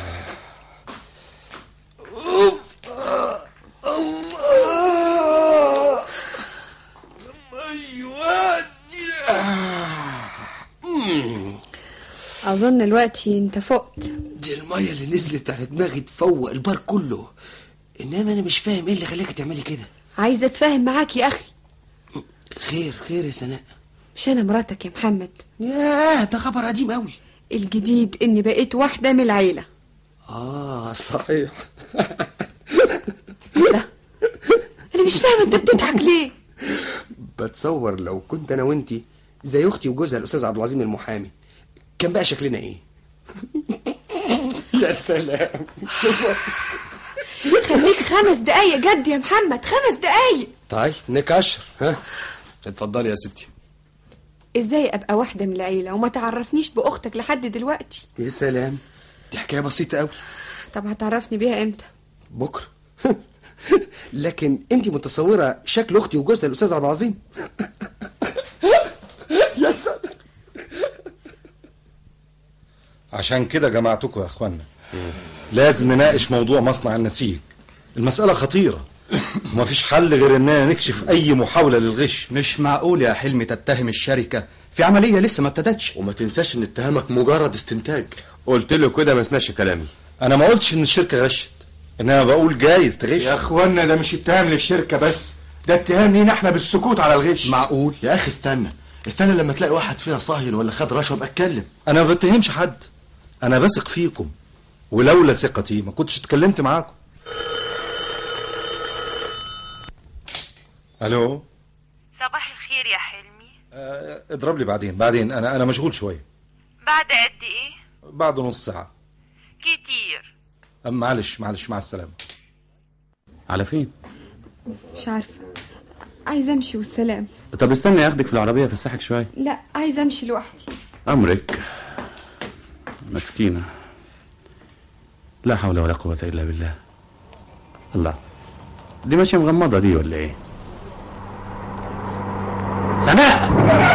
الله. ايوه مم. اظن دلوقتي انت فقت دي المية اللي نزلت على دماغي تفوق البار كله انما انا مش فاهم ايه اللي خلاك تعملي كده عايزه اتفاهم معاك يا اخي خير خير يا سناء مش انا مراتك يا محمد ياه ده خبر قديم قوي الجديد اني بقيت واحده من العيله اه صحيح انا مش فاهمه انت بتضحك ليه بتصور لو كنت انا وانتي زي اختي وجوزها الاستاذ عبد العظيم المحامي كان بقى شكلنا ايه يا سلام خليك خمس دقايق جد يا محمد خمس دقايق طيب نكشر ها اتفضلي يا ستي ازاي ابقى واحده من العيله وما تعرفنيش باختك لحد دلوقتي يا سلام دي حكايه بسيطه قوي طب هتعرفني بيها امتى بكره لكن انت متصوره شكل اختي وجوزها الاستاذ عبد العظيم يا سلام عشان كده جمعتكم يا اخوانا لازم نناقش موضوع مصنع النسيج المسألة خطيرة ومفيش حل غير اننا نكشف اي محاولة للغش مش معقول يا حلمي تتهم الشركة في عملية لسه ما ابتدتش وما تنساش ان اتهامك مجرد استنتاج قلت له كده ما سمعش كلامي انا ما قلتش ان الشركة غشت انما بقول جايز تغش يا اخوانا ده مش اتهام للشركه بس ده اتهام لينا احنا بالسكوت على الغش معقول يا اخي استنى استنى لما تلاقي واحد فينا صاهين ولا خد رشوه ابقى اتكلم انا ما بتهمش حد انا بثق فيكم ولولا ثقتي ما كنتش اتكلمت معاكم الو صباح الخير يا حلمي آه، اضرب لي بعدين بعدين انا انا مشغول شويه بعد قد ايه بعد نص ساعه كتير أم معلش معلش مع السلامه على فين مش عارفة عايزة أمشي والسلام طب استنى ياخدك في العربيه افسحك شويه لا عايزة أمشي لوحدي امرك مسكينه لا حول ولا قوه الا بالله الله دي ماشيه مغمضه دي ولا ايه سناء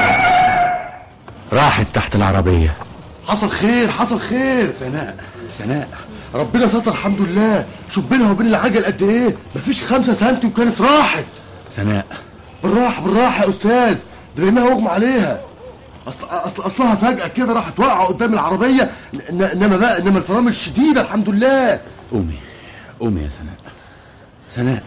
راحت تحت العربيه حصل خير حصل خير سناء سناء ربنا ستر الحمد لله شوف بينها وبين العجل قد ايه مفيش خمسة سنتي وكانت راحت سناء بالراحة بالراحة يا أستاذ ده لأنها أغمى عليها أصل أصل أصلها فجأة كده راحت واقعة قدام العربية ن- إنما بقى إنما الفرامل شديدة الحمد لله قومي قومي يا سناء سناء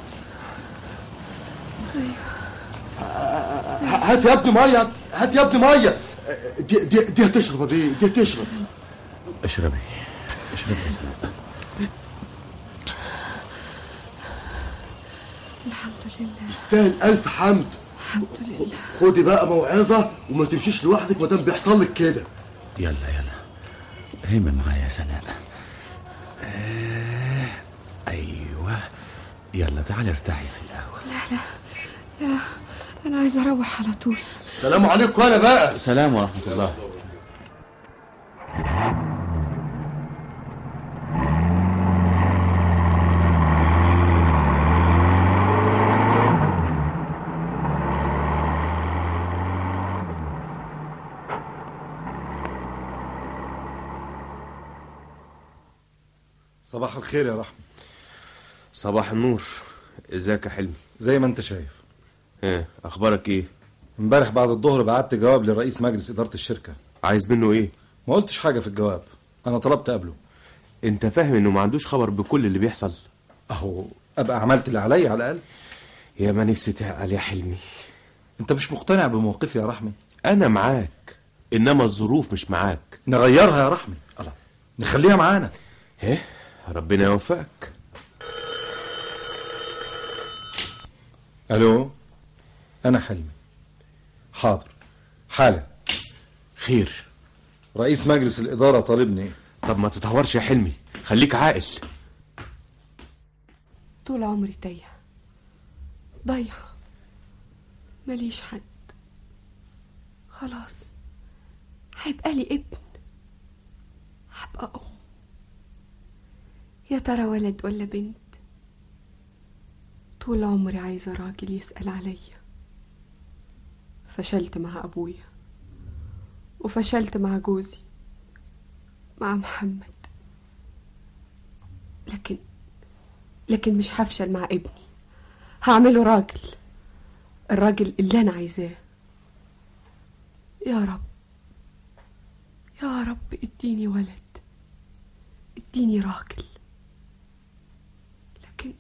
ه- هات يا ابني مية هات يا ابني مية دي دي دي هتشرب يا بيه دي هتشرب اشربي اشربي يا سناء الحمد لله يستاهل ألف حمد الحمد لله خدي بقى موعظة وما تمشيش لوحدك ما دام بيحصل لك كده يلا يلا هيما معايا يا سناء آه. ايوه يلا تعالي ارتاحي في القهوه لا لا لا أنا عايزة أروح على طول السلام عليكم أنا بقى سلام ورحمه الله صباح الخير يا رحمه صباح النور ازيك يا حلمي زي ما انت شايف ايه اخبارك ايه امبارح بعد الظهر بعت جواب لرئيس مجلس اداره الشركه عايز منه ايه ما قلتش حاجه في الجواب انا طلبت قبله انت فاهم انه ما عندوش خبر بكل اللي بيحصل اهو ابقى عملت اللي عليا على الاقل يا ما نفسي تعقل يا حلمي انت مش مقتنع بموقفي يا رحمي انا معاك انما الظروف مش معاك نغيرها يا رحمي الله نخليها معانا ايه ربنا يوفقك الو انا حلمي حاضر حالا خير رئيس مجلس الاداره طالبني طب ما تتهورش يا حلمي خليك عاقل طول عمري تايهة ضايعة ماليش حد خلاص هيبقى لي ابن هبقى أم يا ترى ولد ولا بنت طول عمري عايزة راجل يسأل عليا فشلت مع أبويا وفشلت مع جوزي مع محمد لكن لكن مش هفشل مع ابني هعمله راجل الراجل اللي انا عايزاه يا رب يا رب اديني ولد اديني راجل لكن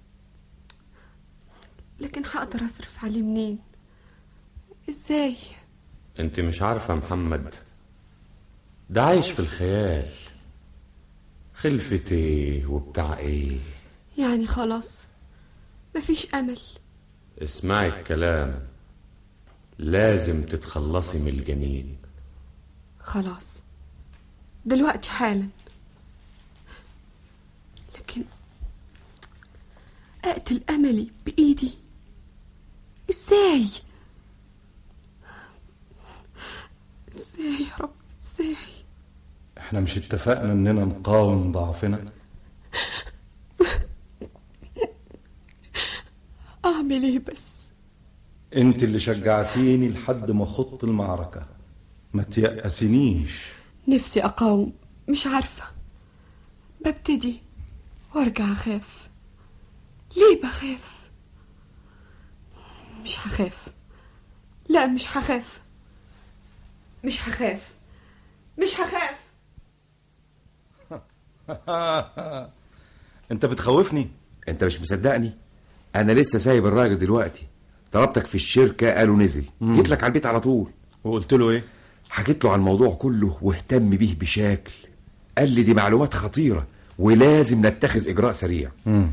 لكن هقدر اصرف عليه منين ازاي انت مش عارفه محمد ده عايش في الخيال خلفة ايه وبتاع ايه يعني خلاص مفيش امل اسمعي الكلام لازم تتخلصي من الجنين خلاص دلوقتي حالا لكن اقتل املي بايدي ازاي ازاي يا رب ازاي احنا مش اتفقنا اننا نقاوم ضعفنا اعمل ايه بس انت اللي شجعتيني لحد ما خضت المعركة ما تيأسنيش نفسي اقاوم مش عارفه ببتدي وارجع اخاف ليه بخاف مش هخاف لا مش هخاف مش هخاف مش هخاف انت بتخوفني انت مش مصدقني انا لسه سايب الراجل دلوقتي طلبتك في الشركه قالوا نزل مم. جيت لك على البيت على طول وقلت له ايه حكيت له عن الموضوع كله واهتم بيه بشكل قال لي دي معلومات خطيره ولازم نتخذ اجراء سريع مم.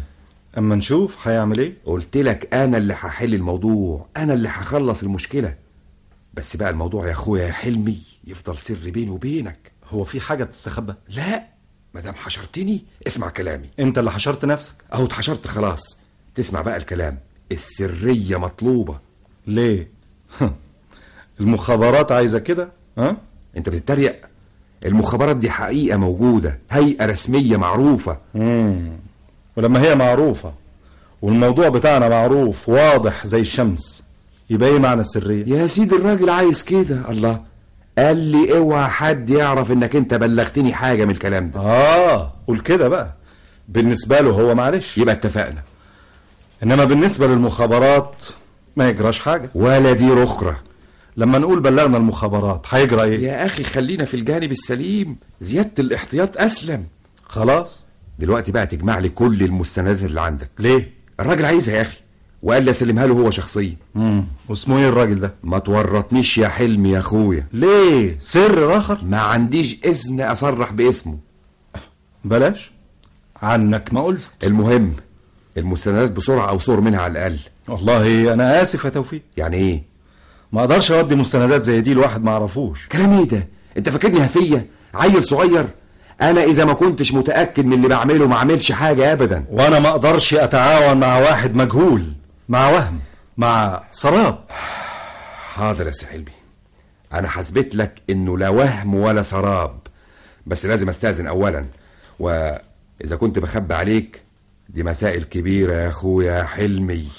اما نشوف هيعمل ايه قلت لك انا اللي هحل الموضوع انا اللي هخلص المشكله بس بقى الموضوع يا اخويا يا حلمي يفضل سر بيني وبينك هو في حاجه بتستخبى لا ما دام حشرتني اسمع كلامي انت اللي حشرت نفسك اهو اتحشرت خلاص تسمع بقى الكلام السريه مطلوبه ليه المخابرات عايزه كده ها انت بتتريق المخابرات دي حقيقه موجوده هيئه رسميه معروفه مم. ولما هي معروفه والموضوع بتاعنا معروف واضح زي الشمس يبقى ايه معنى السريه يا سيدي الراجل عايز كده الله قال لي اوعى حد يعرف انك انت بلغتني حاجه من الكلام ده اه قول كده بقى بالنسبه له هو معلش يبقى اتفقنا انما بالنسبه للمخابرات ما يجراش حاجه ولا دي رخره لما نقول بلغنا المخابرات هيجرى ايه يا اخي خلينا في الجانب السليم زياده الاحتياط اسلم خلاص دلوقتي بقى تجمع لي كل المستندات اللي عندك ليه الراجل عايزها يا اخي وقال لي اسلمها له هو شخصيا امم واسمه ايه الراجل ده ما تورطنيش يا حلمي يا اخويا ليه سر اخر ما عنديش اذن اصرح باسمه بلاش عنك ما قلت المهم المستندات بسرعه او صور منها على الاقل والله انا اسف يا توفيق يعني ايه ما اقدرش اودي مستندات زي دي لواحد ما اعرفوش كلام ايه ده انت فاكرني هفيه عيل صغير انا اذا ما كنتش متاكد من اللي بعمله ما اعملش حاجه ابدا وانا ما اقدرش اتعاون مع واحد مجهول مع وهم مع سراب حاضر يا سي حلمي انا حسبت لك انه لا وهم ولا سراب بس لازم استاذن اولا واذا كنت بخبي عليك دي مسائل كبيره يا اخويا حلمي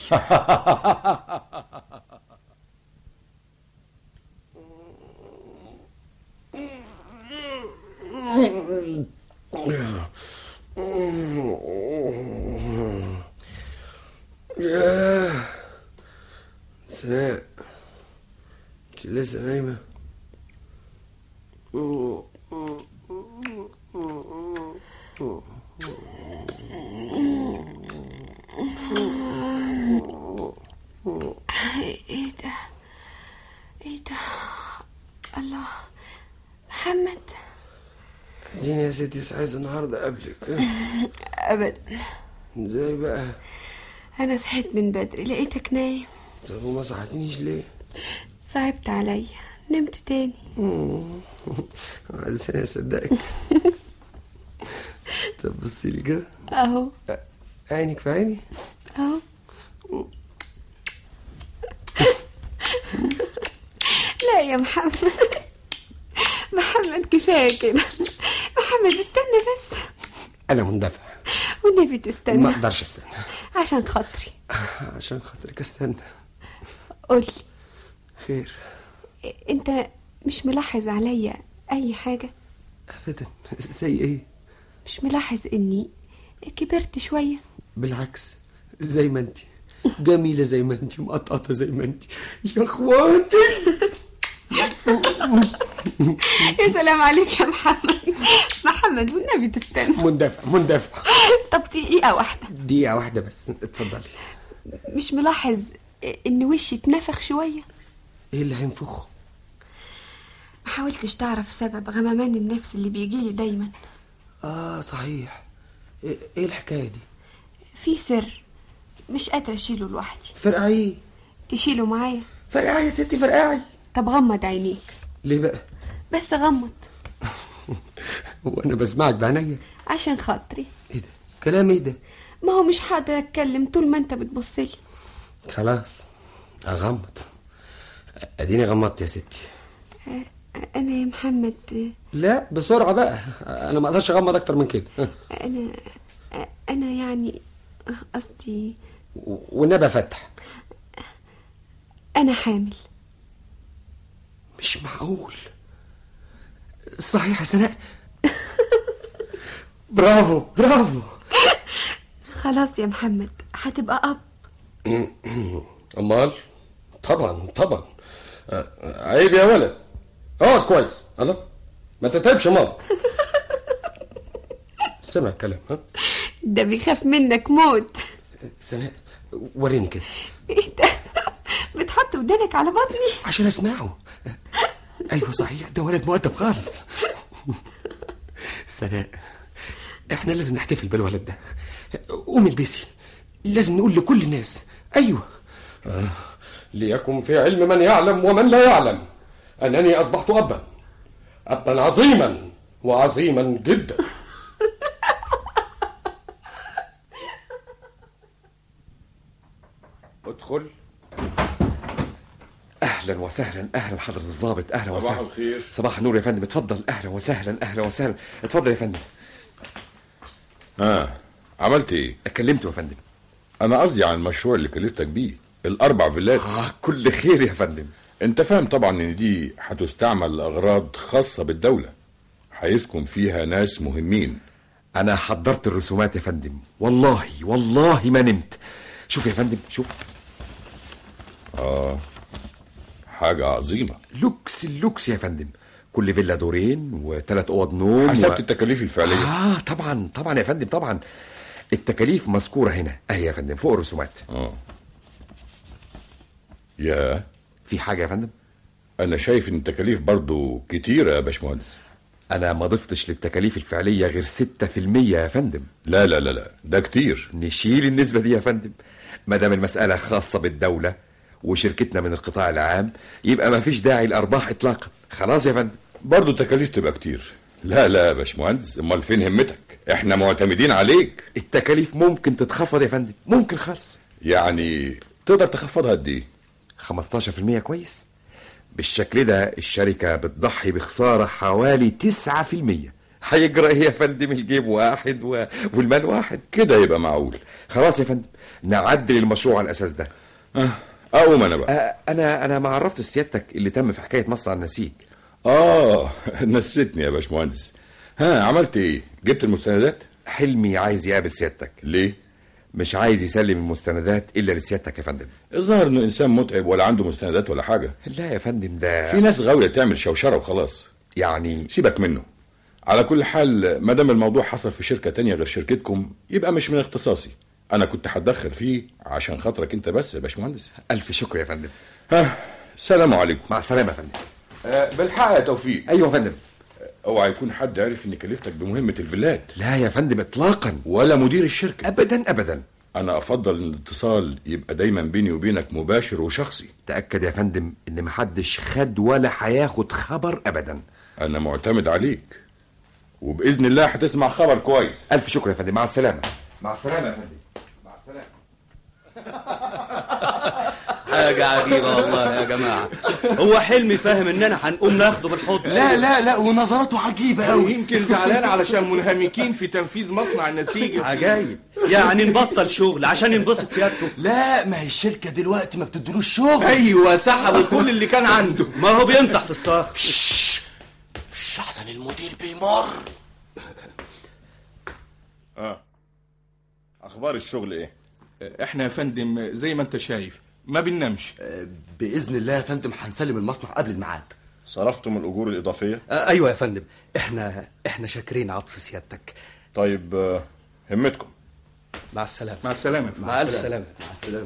ياه سناء انت لسه نايمة ايه ده ايه ده الله محمد اديني يا ستي صحيت النهاردة قبلك ابدا ازاي بقى انا صحيت من بدري لقيتك نايم طب وما صحتنيش ليه صعبت عليا نمت تاني عايزاني اصدقك طب بصي لي كده اهو عينك في عيني اهو لا يا محمد محمد كفايه كده محمد استنى بس انا مندفع والنبي تستنى ما اقدرش استنى عشان خاطري عشان خاطرك استنى قولي خير انت مش ملاحظ عليا اي حاجه ابدا زي ايه مش ملاحظ اني كبرت شويه بالعكس زي ما انت جميلة زي ما انت مقطقطة زي ما انت يا اخواتي يا سلام عليك يا محمد محمد والنبي تستنى مندفع مندفع طب دقيقة واحدة دقيقة واحدة بس اتفضلي مش ملاحظ ان وشي اتنفخ شوية ايه اللي هينفخه ما حاولتش تعرف سبب غممان النفس اللي بيجيلي دايما اه صحيح ايه إيه الحكاية دي في سر مش قادرة اشيله لوحدي فرقعي تشيله معايا فرقعي يا ستي فرقعي طب غمض عينيك ليه بقى بس غمض وانا بسمعك بعينيا عشان خاطري كلام ايه ده ما هو مش هقدر اتكلم طول ما انت بتبصلي خلاص اغمض اديني غمضت يا ستي انا يا محمد لا بسرعة بقى انا ما اقدرش اغمض اكتر من كده انا انا يعني قصدي والنبي افتح انا حامل مش معقول صحيح يا سناء برافو برافو خلاص يا محمد هتبقى اب امال طبعا طبعا آه، عيب يا ولد اقعد كويس الله ما تتعبش ماما سمع الكلام ها ده بيخاف منك موت سناء وريني كده ايه ده بتحط ودانك على بطني عشان اسمعه ايوه صحيح ده ولد مؤدب خالص سناء احنا لازم نحتفل بالولد ده قومي البسي لازم نقول لكل الناس ايوه ليكن في علم من يعلم ومن لا يعلم أنني أصبحت أبا أبا عظيما وعظيما جدا ادخل اهلا وسهلا اهلا حضره الضابط اهلا صباح وسهلا الخير. صباح النور يا فندم اتفضل اهلا وسهلا اهلا وسهلا اتفضل يا فندم ها عملت ايه؟ كلمته يا فندم انا قصدي عن المشروع اللي كلفتك بيه الاربع فيلات اه كل خير يا فندم انت فاهم طبعا ان دي هتستعمل لاغراض خاصه بالدوله هيسكن فيها ناس مهمين انا حضرت الرسومات يا فندم والله والله ما نمت شوف يا فندم شوف اه حاجه عظيمه لوكس اللوكس يا فندم كل فيلا دورين وثلاث اوض نوم حسبت التكاليف الفعليه اه طبعا طبعا يا فندم طبعا التكاليف مذكوره هنا اهي يا فندم فوق الرسومات اه يا في حاجه يا فندم انا شايف ان التكاليف برضو كتيره يا باشمهندس انا ما ضفتش للتكاليف الفعليه غير 6% يا فندم لا لا لا لا ده كتير نشيل النسبه دي يا فندم ما دام المساله خاصه بالدوله وشركتنا من القطاع العام يبقى ما فيش داعي لارباح اطلاقا خلاص يا فندم برضو التكاليف تبقى كتير لا لا يا باشمهندس امال فين همتك احنا معتمدين عليك التكاليف ممكن تتخفض يا فندم ممكن خالص يعني تقدر تخفضها قد ايه 15% كويس بالشكل ده الشركة بتضحي بخسارة حوالي 9% هيجرى ايه يا فندم الجيب واحد و... والمال واحد كده يبقى معقول خلاص يا فندم نعدل المشروع على الاساس ده اقوم انا بقى آه انا انا ما عرفت سيادتك اللي تم في حكايه مصنع النسيج اه نسيتني يا باشمهندس ها عملت ايه جبت المستندات حلمي عايز يقابل سيادتك ليه مش عايز يسلم المستندات الا لسيادتك يا فندم الظاهر انه انسان متعب ولا عنده مستندات ولا حاجه لا يا فندم ده في ناس غاويه تعمل شوشره وخلاص يعني سيبك منه على كل حال ما دام الموضوع حصل في شركه تانية غير شركتكم يبقى مش من اختصاصي انا كنت هتدخل فيه عشان خاطرك انت بس يا باشمهندس الف شكر يا فندم ها سلام عليكم مع السلامه يا فندم آه بالحق يا توفيق ايوه يا فندم اوعى يكون حد عرف اني كلفتك بمهمه الفيلات لا يا فندم اطلاقا ولا مدير الشركه ابدا ابدا انا افضل ان الاتصال يبقى دايما بيني وبينك مباشر وشخصي تاكد يا فندم ان محدش خد ولا هياخد خبر ابدا انا معتمد عليك وباذن الله هتسمع خبر كويس الف شكر يا فندم مع السلامه مع السلامه يا فندم مع السلامه حاجة عجيبة والله يا جماعة هو حلمي فاهم اننا هنقوم ناخده بالحضن لا لا لا ونظراته عجيبه قوي يمكن زعلان علشان منهمكين في تنفيذ مصنع النسيج عجايب يعني نبطل شغل عشان ينبسط سيادته لا ما هي الشركه دلوقتي ما بتدلوش شغل ايوه سحبوا كل اللي كان عنده ما هو بينطح في الصاف مش احسن المدير بيمر اه اخبار الشغل ايه احنا يا فندم زي ما انت شايف ما بننامش باذن الله يا فندم هنسلم المصنع قبل الميعاد صرفتم الاجور الاضافيه آه ايوه يا فندم احنا احنا شاكرين عطف سيادتك طيب آه، همتكم مع السلامة مع السلامة مع الف سلامة مع السلامه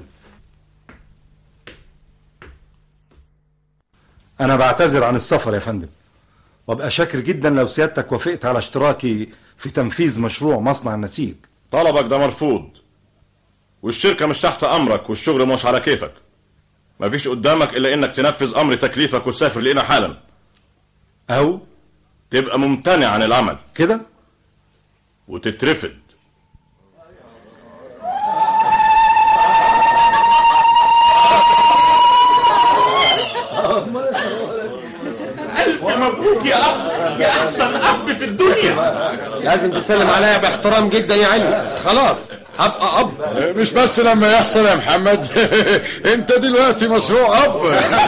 أنا بعتذر عن السفر يا فندم وأبقى شاكر جدا لو سيادتك وافقت على اشتراكي في تنفيذ مشروع مصنع النسيج طلبك ده مرفوض والشركة مش تحت أمرك والشغل مش على كيفك مفيش قدامك إلا إنك تنفذ أمر تكليفك وتسافر لنا حالا أو تبقى ممتنع عن العمل كده وتترفد ألف مبروك يا أب يا أحسن أب في الدنيا لازم تسلم عليا باحترام جدا يا علمي خلاص هبقى اب مش بس لما يحصل يا محمد انت دلوقتي مشروع اب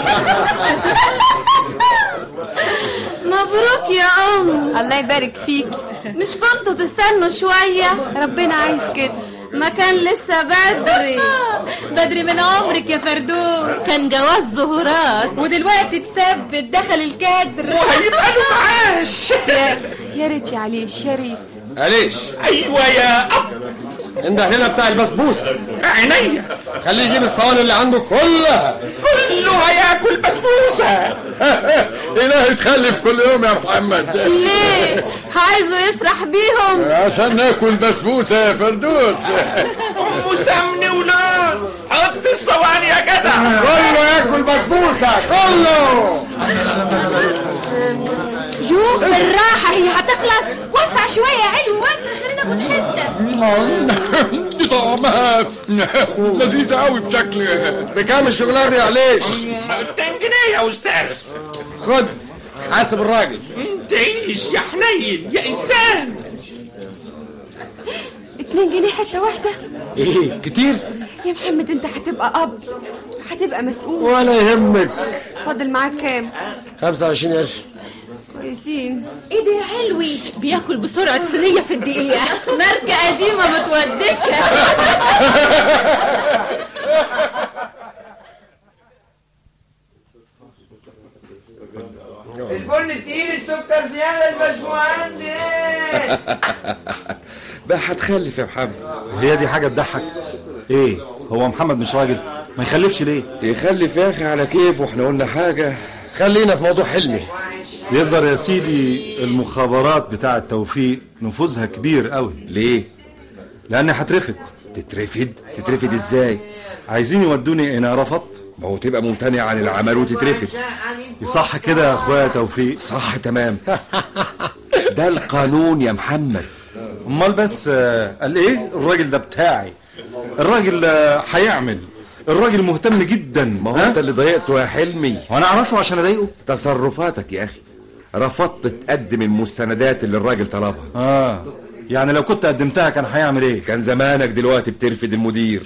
مبروك يا ام الله يبارك فيك مش كنتوا تستنوا شويه ربنا عايز كده ما كان لسه بدري بدري من عمرك يا فردوس كان جواز ظهورات ودلوقتي تثبت دخل الكادر وهيبقى له معاش يا يا ريت يا عليش يا ريت عليش أيوة يا أب انده هنا بتاع البسبوسه عينيا خليه يجيب الصواني اللي عنده كلها كل كله هياكل بسبوسه إلهي تخلف كل يوم يا محمد ليه عايزه يسرح بيهم عشان ناكل بسبوسة يا فردوس ام سمن ولوز حط الصواني يا جدع كله ياكل بسبوسة كله جو بالراحة هي هتخلص وسع شوية يا علوي وسع خلينا ناخد حتة دي طعمها لذيذة قوي بشكل بكام الشغلانه دي عليك 200 جنيه يا استاذ خد حاسب الراجل تعيش يا حنين يا انسان اتنين جنيه حتة واحدة ايه كتير يا محمد انت هتبقى اب هتبقى مسؤول ولا يهمك فاضل معاك كام 25 قرش كويسين ايه ده يا علوي بياكل بسرعة صينية في الدقيقة ماركة قديمة متودكة البن التقيل السكر زيادة الباشمهندس بقى هتخلف يا محمد هي دي حاجة تضحك ايه هو محمد مش راجل ما يخلفش ليه يخلف يا اخي على كيف واحنا قلنا حاجة خلينا في موضوع حلمي يظهر يا سيدي المخابرات بتاع توفيق نفوذها كبير قوي ليه لان هترفد تترفد تترفد ازاي عايزين يودوني انا رفضت ما هو تبقى ممتنع عن العمل وتترفد صح كده يا اخويا توفيق صح تمام ده القانون يا محمد امال بس آه، قال ايه الراجل ده بتاعي الراجل آه، هيعمل الراجل مهتم جدا ما هو انت اللي ضايقته يا حلمي وانا اعرفه عشان اضايقه تصرفاتك يا اخي رفضت تقدم المستندات اللي الراجل طلبها اه يعني لو كنت قدمتها كان هيعمل ايه كان زمانك دلوقتي بترفد المدير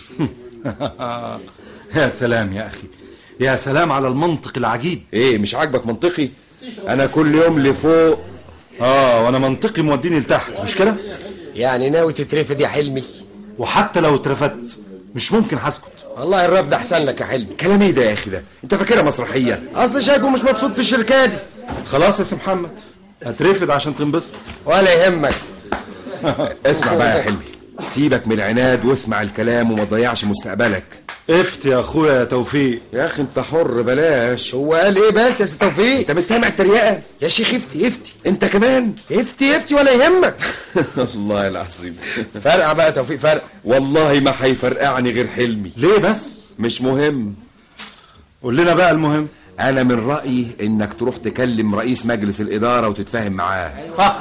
يا سلام يا اخي يا سلام على المنطق العجيب ايه مش عاجبك منطقي انا كل يوم لفوق اه وانا منطقي موديني لتحت مش كده يعني ناوي تترفد يا حلمي وحتى لو اترفدت مش ممكن هسكت والله الرفض احسن لك يا حلمي كلام ايه ده يا اخي ده انت فاكرها مسرحيه اصل شايفه مش مبسوط في الشركه دي خلاص يا سي محمد اترفد عشان تنبسط ولا يهمك اسمع بقى يا حلمي سيبك من العناد واسمع الكلام وما تضيعش مستقبلك افت يا اخويا يا توفيق يا اخي انت حر بلاش هو قال ايه بس يا سي توفيق انت مش سامع التريقه يا شيخ افتي افتي انت كمان افتي افتي ولا يهمك والله العظيم فرقع بقى توفيق فرق والله ما هيفرقعني غير حلمي ليه بس مش مهم قول لنا بقى المهم انا من رايي انك تروح تكلم رئيس مجلس الاداره وتتفاهم معاه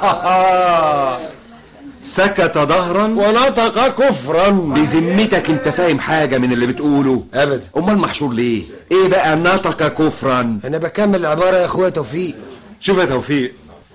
سكت ظهرا ونطق كفرا بذمتك انت فاهم حاجه من اللي بتقوله ابدا امال محشور ليه ايه بقى نطق كفرا انا بكمل العباره يا اخويا توفيق شوف يا توفيق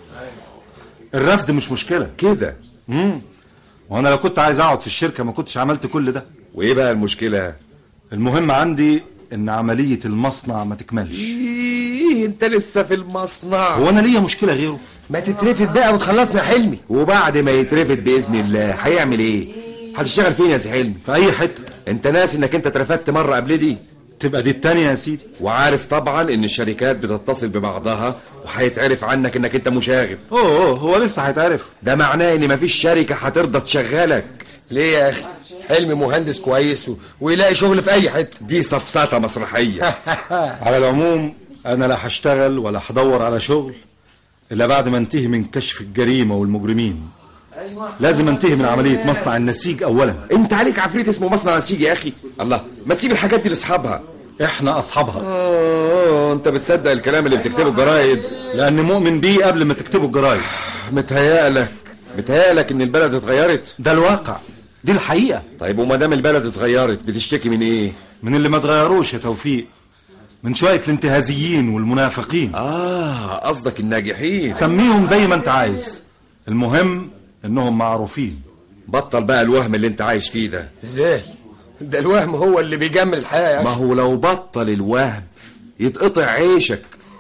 الرفض مش مشكله كده امم وانا لو كنت عايز اقعد في الشركه ما كنتش عملت كل ده وايه بقى المشكله المهم عندي ان عمليه المصنع ما تكملش ايه انت لسه في المصنع هو انا ليا مشكله غيره ما تترفد بقى وتخلصنا يا حلمي وبعد ما يترفد باذن الله هيعمل ايه هتشتغل فين يا سي حلمي في اي حته انت ناسي انك انت اترفدت مره قبل دي تبقى دي التانية يا سيدي وعارف طبعا ان الشركات بتتصل ببعضها وهيتعرف عنك انك انت مشاغب اوه أوه، هو لسه هيتعرف ده معناه ان مفيش شركه هترضى تشغلك ليه يا اخي حلمي مهندس كويس و... ويلاقي شغل في اي حته دي سفسطه مسرحيه على العموم انا لا هشتغل ولا هدور على شغل الا بعد ما انتهي من كشف الجريمه والمجرمين لازم انتهي من عمليه مصنع النسيج اولا انت عليك عفريت اسمه مصنع نسيج يا اخي الله ما تسيب الحاجات دي لاصحابها احنا اصحابها اه انت بتصدق الكلام اللي بتكتبه الجرايد لان مؤمن بيه قبل ما تكتبوا الجرايد متهيألك متهيألك ان البلد اتغيرت ده الواقع دي الحقيقه طيب وما دام البلد اتغيرت بتشتكي من ايه من اللي ما اتغيروش يا توفيق من شويه الانتهازيين والمنافقين اه قصدك الناجحين سميهم زي ما انت عايز المهم انهم معروفين بطل بقى الوهم اللي انت عايش فيه ده ازاي ده الوهم هو اللي بيجمل الحياه يا ما أخي. هو لو بطل الوهم يتقطع عيشك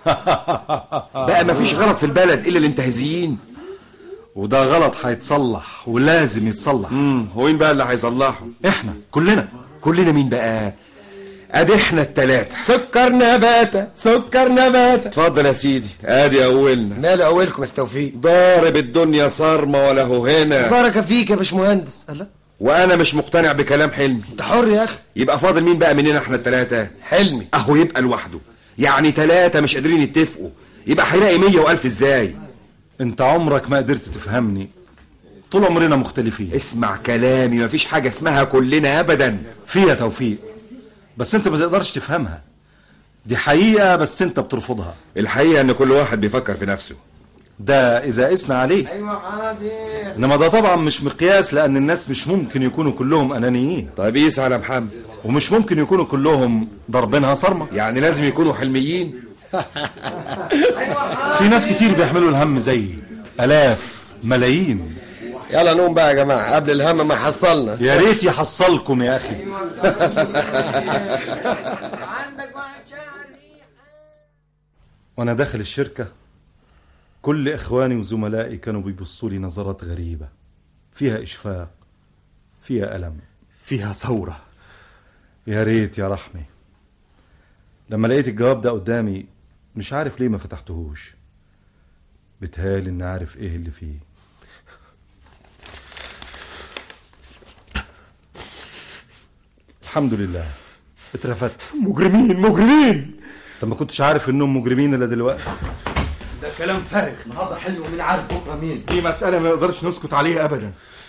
بقى مفيش غلط في البلد الا الانتهازيين وده غلط هيتصلح ولازم يتصلح امم هو مين بقى اللي هيصلحه احنا كلنا كلنا مين بقى ادي احنا التلاتة سكر نباتة سكر نباتة اتفضل يا سيدي ادي اولنا مال اولكم يا توفيق ضارب الدنيا صارمة وله هنا بركه فيك يا باشمهندس الله وانا مش مقتنع بكلام حلمي انت حر يا اخي يبقى فاضل مين بقى مننا احنا التلاتة حلمي اهو يبقى لوحده يعني تلاتة مش قادرين يتفقوا يبقى هيلاقي مية والف ازاي انت عمرك ما قدرت تفهمني طول عمرنا مختلفين اسمع كلامي مفيش حاجة اسمها كلنا ابدا فيها توفيق بس انت ما تقدرش تفهمها دي حقيقة بس انت بترفضها الحقيقة ان كل واحد بيفكر في نفسه ده اذا قسنا عليه ايوه حاضر انما ده طبعا مش مقياس لان الناس مش ممكن يكونوا كلهم انانيين طيب قيس على محمد ومش ممكن يكونوا كلهم ضاربينها صرمة يعني لازم يكونوا حلميين في ناس كتير بيحملوا الهم زيي الاف ملايين يلا نقوم بقى يا جماعه قبل الهم ما يحصلنا يا ريت يحصلكم يا اخي وانا داخل الشركة كل اخواني وزملائي كانوا بيبصوا لي نظرات غريبة فيها اشفاق فيها الم فيها ثورة يا ريت يا رحمي لما لقيت الجواب ده قدامي مش عارف ليه ما فتحتهوش بتهالي اني عارف ايه اللي فيه الحمد لله اترفدت مجرمين مجرمين انت ما كنتش عارف انهم مجرمين الا دلوقتي ده كلام فارغ النهارده حلو ومين عارف بكره مين دي مسألة ما نقدرش نسكت عليها أبدا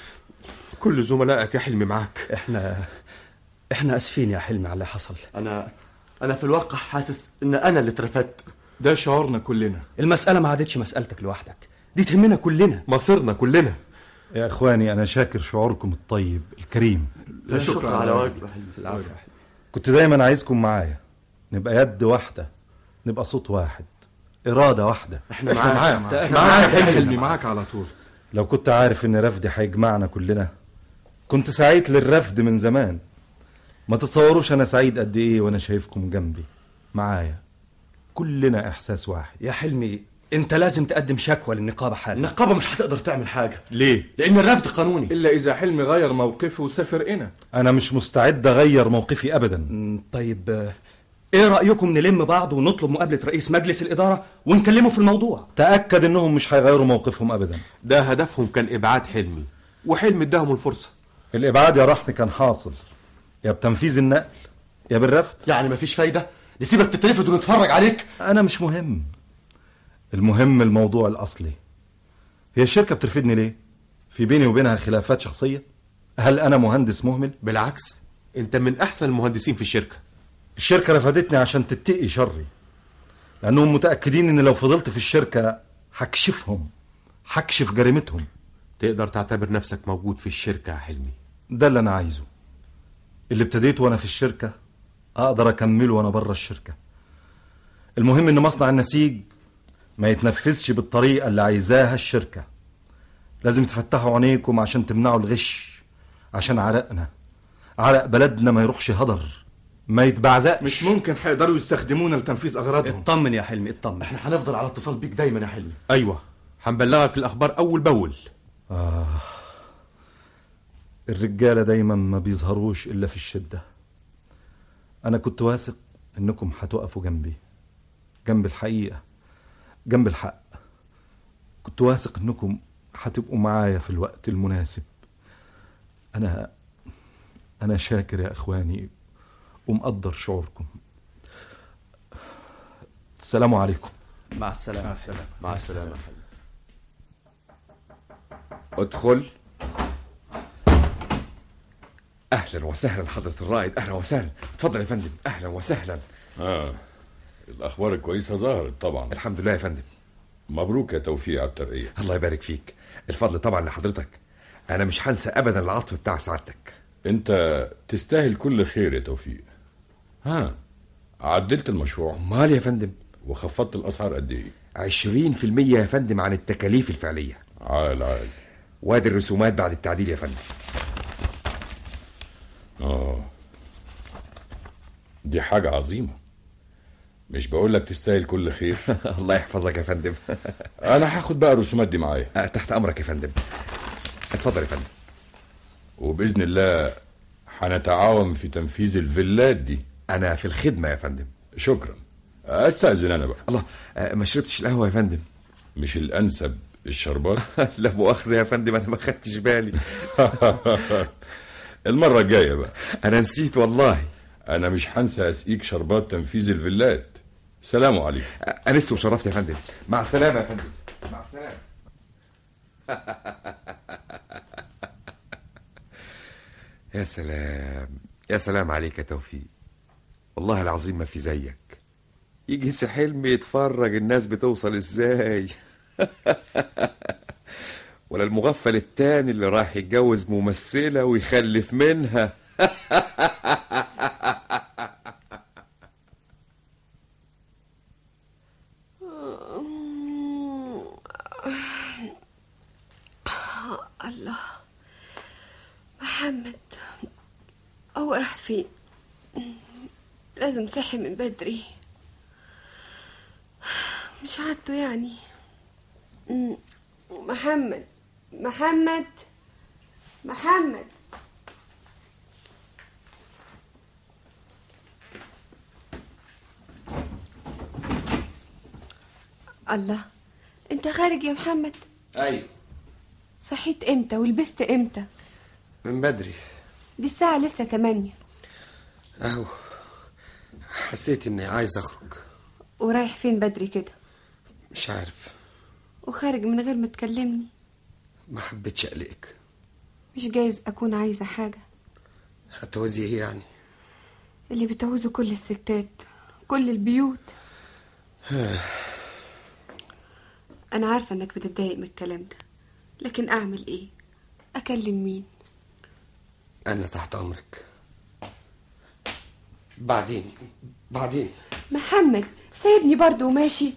كل زملائك يا حلمي معاك احنا احنا اسفين يا حلمي على اللي حصل انا انا في الواقع حاسس ان انا اللي اترفدت ده شعورنا كلنا المسألة ما عادتش مسألتك لوحدك دي تهمنا كلنا مصيرنا كلنا يا اخواني انا شاكر شعوركم الطيب الكريم لا شكر على واجب يا حلمي. العفو يا حلمي كنت دايما عايزكم معايا نبقى يد واحدة نبقى صوت واحد إرادة واحدة احنا معاك معاك معاك يا حلمي معاك على طول لو كنت عارف ان رفدي هيجمعنا كلنا كنت سعيت للرفد من زمان ما تتصوروش انا سعيد قد ايه وانا شايفكم جنبي معايا كلنا احساس واحد يا حلمي انت لازم تقدم شكوى للنقابة حالا النقابه مش هتقدر تعمل حاجه ليه؟ لان الرفض قانوني إلا إذا حلمي غير موقفه وسافر هنا انا مش مستعد اغير موقفي ابدا مم، طيب آه، ايه رأيكم نلم بعض ونطلب مقابلة رئيس مجلس الإدارة ونكلمه في الموضوع تأكد انهم مش هيغيروا موقفهم ابدا ده هدفهم كان إبعاد حلمي وحلمي اداهم الفرصة الابعاد يا رحمي كان حاصل يا بتنفيذ النقل يا بالرفض يعني مفيش فايده نسيبك تترفد ونتفرج عليك انا مش مهم المهم الموضوع الاصلي هي الشركه بترفدني ليه في بيني وبينها خلافات شخصيه هل انا مهندس مهمل بالعكس انت من احسن المهندسين في الشركة الشركه رفضتني عشان تتقي شري لانهم متاكدين ان لو فضلت في الشركه هكشفهم هكشف جريمتهم تقدر تعتبر نفسك موجود في الشركة يا حلمي ده اللي انا عايزه اللي ابتديته وانا في الشركه اقدر اكمله وانا بره الشركه المهم ان مصنع النسيج ما يتنفذش بالطريقه اللي عايزاها الشركه لازم تفتحوا عينيكم عشان تمنعوا الغش عشان عرقنا عرق بلدنا ما يروحش هدر ما يتبعزقش مش ممكن هيقدروا يستخدمونا لتنفيذ أغراضهم اطمن يا حلمي اطمن احنا هنفضل على اتصال بيك دايما يا حلمي ايوه هنبلغك الاخبار اول باول آه. الرجالة دايما ما بيظهروش إلا في الشدة أنا كنت واثق إنكم هتقفوا جنبي جنب الحقيقة جنب الحق كنت واثق إنكم هتبقوا معايا في الوقت المناسب أنا أنا شاكر يا إخواني ومقدر شعوركم السلام عليكم مع السلامة مع السلامة مع السلامه ادخل اهلا وسهلا حضرة الرائد اهلا وسهلا اتفضل يا فندم اهلا وسهلا اه الاخبار الكويسه ظهرت طبعا الحمد لله يا فندم مبروك يا توفيق على الترقيه الله يبارك فيك الفضل طبعا لحضرتك انا مش هنسى ابدا العطف بتاع سعادتك انت تستاهل كل خير يا توفيق ها عدلت المشروع امال يا فندم وخفضت الاسعار قد ايه عشرين في المية يا فندم عن التكاليف الفعلية عال عال وادي الرسومات بعد التعديل يا فندم اه دي حاجه عظيمه مش بقول لك تستاهل كل خير الله يحفظك يا فندم انا هاخد بقى الرسومات دي معايا آه، تحت امرك يا فندم اتفضل يا فندم وباذن الله هنتعاون في تنفيذ الفيلات دي انا في الخدمة يا فندم شكرا استاذن انا بقى الله آه، ما شربتش القهوة يا فندم مش الانسب الشربات لا مؤاخذة يا فندم أنا ما خدتش بالي المرة الجاية بقى أنا نسيت والله أنا مش هنسى أسقيك شربات تنفيذ الفيلات سلام عليكم أنست وشرفت يا فندم مع السلامة يا فندم مع السلامة يا سلام يا سلام عليك يا توفيق والله العظيم ما في زيك يجي سي حلمي يتفرج الناس بتوصل ازاي ولا المغفل التاني اللي راح يتجوز ممثلة ويخلف منها الله محمد هو راح فين لازم صحي من بدري مش عادته يعني مم. محمد محمد محمد الله انت خارج يا محمد ايوه صحيت امتى ولبست امتى من بدري دي الساعة لسه تمانية اهو حسيت اني عايز اخرج ورايح فين بدري كده مش عارف وخارج من غير ما تكلمني ما حبيتش اقلقك مش جايز اكون عايزة حاجة هتوزي ايه يعني اللي بتعوزه كل الستات كل البيوت انا عارفة انك بتتضايق من الكلام ده لكن اعمل ايه اكلم مين انا تحت امرك بعدين بعدين محمد سايبني برضو وماشي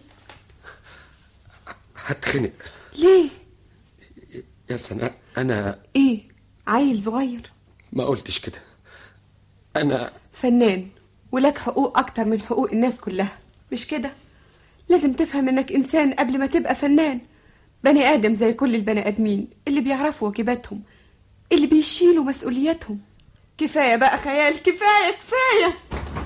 هتخنق ليه يا سناء انا ايه عيل صغير ما قلتش كده انا فنان ولك حقوق اكتر من حقوق الناس كلها مش كده لازم تفهم انك انسان قبل ما تبقى فنان بني ادم زي كل البني ادمين اللي بيعرفوا واجباتهم اللي بيشيلوا مسؤولياتهم كفايه بقى خيال كفايه كفايه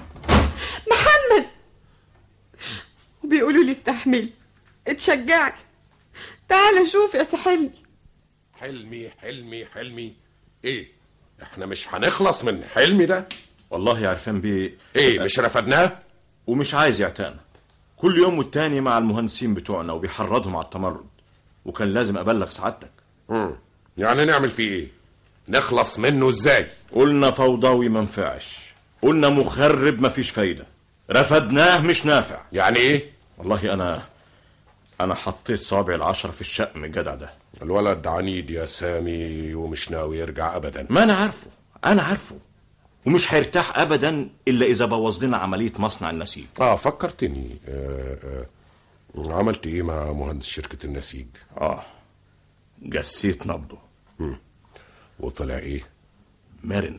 محمد وبيقولوا لي استحملي اتشجعي تعال شوف يا سحلمي حلمي حلمي حلمي ايه احنا مش هنخلص من حلمي ده والله يا عرفان بيه ايه مش رفدناه ومش عايز يعتقنا كل يوم والتاني مع المهندسين بتوعنا وبيحرضهم على التمرد وكان لازم ابلغ سعادتك مم. يعني نعمل فيه ايه نخلص منه ازاي قلنا فوضوي ما نفعش قلنا مخرب ما فيش فايدة رفدناه مش نافع يعني ايه والله انا انا حطيت صابعي العشرة في الشقم الجدع ده الولد عنيد يا سامي ومش ناوي يرجع ابدا ما انا عارفه انا عارفه ومش هيرتاح ابدا الا اذا بوظ لنا عمليه مصنع النسيج اه فكرتني آه آه عملت ايه مع مهندس شركه النسيج اه جسيت نبضه مم. وطلع ايه مرن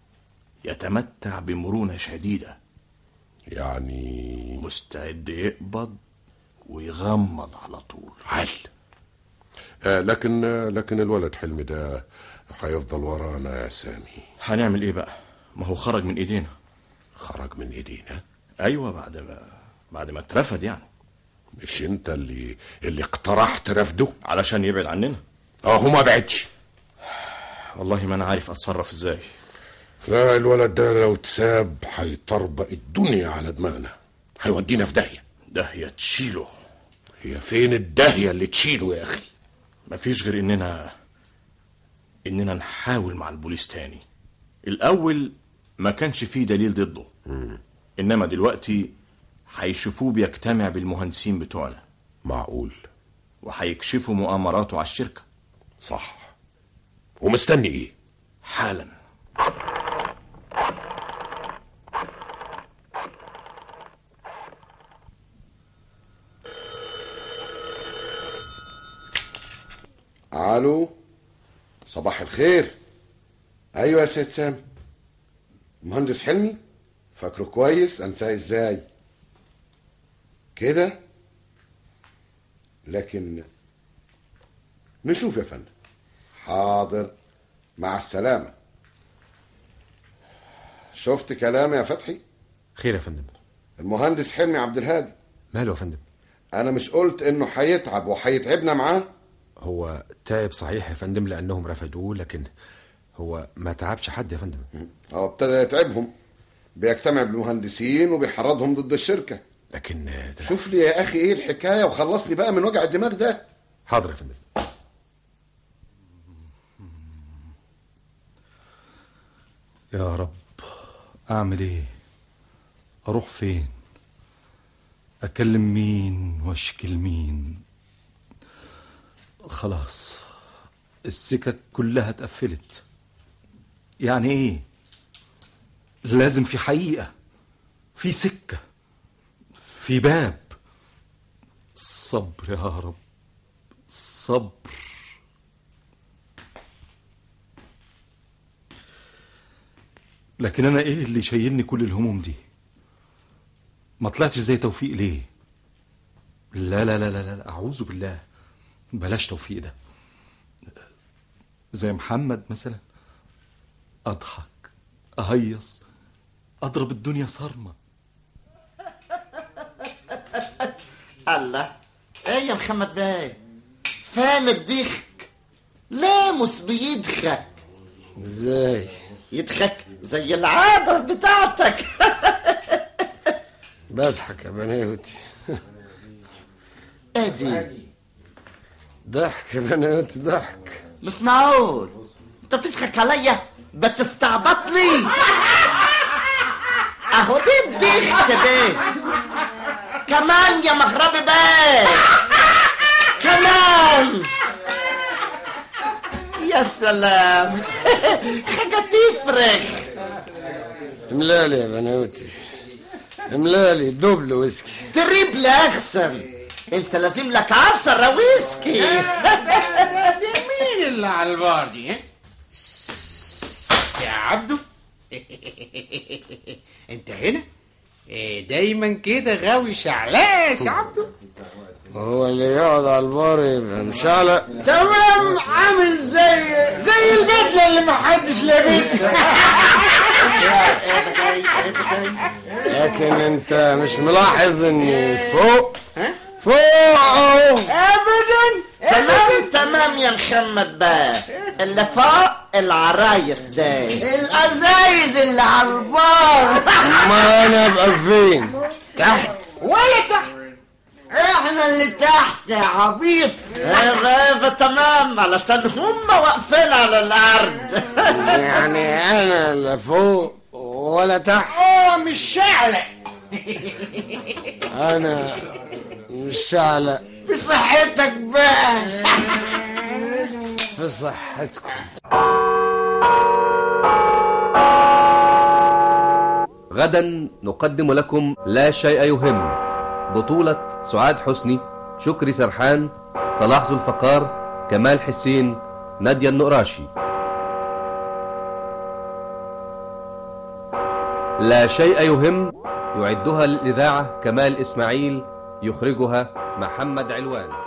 يتمتع بمرونه شديده يعني مستعد يقبض ويغمض على طول عال آه لكن آه لكن الولد حلمي ده هيفضل ورانا يا سامي هنعمل ايه بقى ما هو خرج من ايدينا خرج من ايدينا ايوه بعد ما بعد ما اترفد يعني مش انت اللي اللي اقترحت رفضه علشان يبعد عننا اه هو ما بعدش والله ما انا عارف اتصرف ازاي لا الولد ده لو اتساب هيطربق الدنيا على دماغنا هيودينا في داهيه داهيه تشيله هي فين الداهيه اللي تشيله يا اخي مفيش غير اننا اننا نحاول مع البوليس تاني الاول ما كانش فيه دليل ضده مم. انما دلوقتي هيشوفوه بيجتمع بالمهندسين بتوعنا معقول وهيكشفوا مؤامراته على الشركه صح ومستني ايه حالا الو صباح الخير ايوه يا سيد سامي مهندس حلمي فاكره كويس انساه ازاي كده لكن نشوف يا فندم حاضر مع السلامة شفت كلامي يا فتحي خير يا فندم المهندس حلمي عبد الهادي ماله يا فندم انا مش قلت انه هيتعب وهيتعبنا معاه هو تعب صحيح يا فندم لانهم رفضوه لكن هو ما تعبش حد يا فندم هو ابتدى يتعبهم بيجتمع بالمهندسين وبيحرضهم ضد الشركة لكن شوف لي يا أخي إيه الحكاية وخلصني بقى من وجع الدماغ ده حاضر يا فندم يا رب اعمل ايه اروح فين اكلم مين واشكي لمين خلاص السكك كلها اتقفلت يعني ايه لازم في حقيقة في سكة في باب صبر يا رب صبر لكن انا ايه اللي شايلني كل الهموم دي ما طلعتش زي توفيق ليه لا لا لا لا, لا اعوذ بالله بلاش توفيق ده زي محمد مثلا اضحك اهيص اضرب الدنيا صرمه الله ايه يا محمد باي فين الضحك لامس بيضحك ازاي يضحك زي العادة بتاعتك بضحك يا بنيوتي ادي ضحك يا بنيوتي ضحك مش معقول انت بتضحك عليا بتستعبطني اهو دي الضحك ده كمان يا مغربي باي كمان يا سلام حاجة تفرح املالي يا بنيوتي املالي دبل ويسكي تريبل احسن انت لازم لك عصرة ويسكي مين اللي على البار دي ها؟ يا عبدو انت هنا إيه دايما كده غاوي شعلاس يا عبدو هو اللي يقعد على البار يبقى مشعلق تمام عامل زي زي البدله اللي محدش لابسها لكن انت مش ملاحظ اني فوق فوق اهو ابدا تمام تمام يا محمد باه اللي فوق العرايس ده الازايز اللي على البار ما انا ابقى فين تحت ولا تحت احنا اللي تحت يا عبيط ايه تمام علشان هم واقفين على الارض يعني انا لا فوق ولا تحت اه مش شعلق انا مش شعلق في صحتك بقى في صحتكم غدا نقدم لكم لا شيء يهم بطولة سعاد حسني شكري سرحان صلاح ذو الفقار كمال حسين نادية النقراشي لا شيء يهم يعدها الإذاعة كمال إسماعيل يخرجها محمد علوان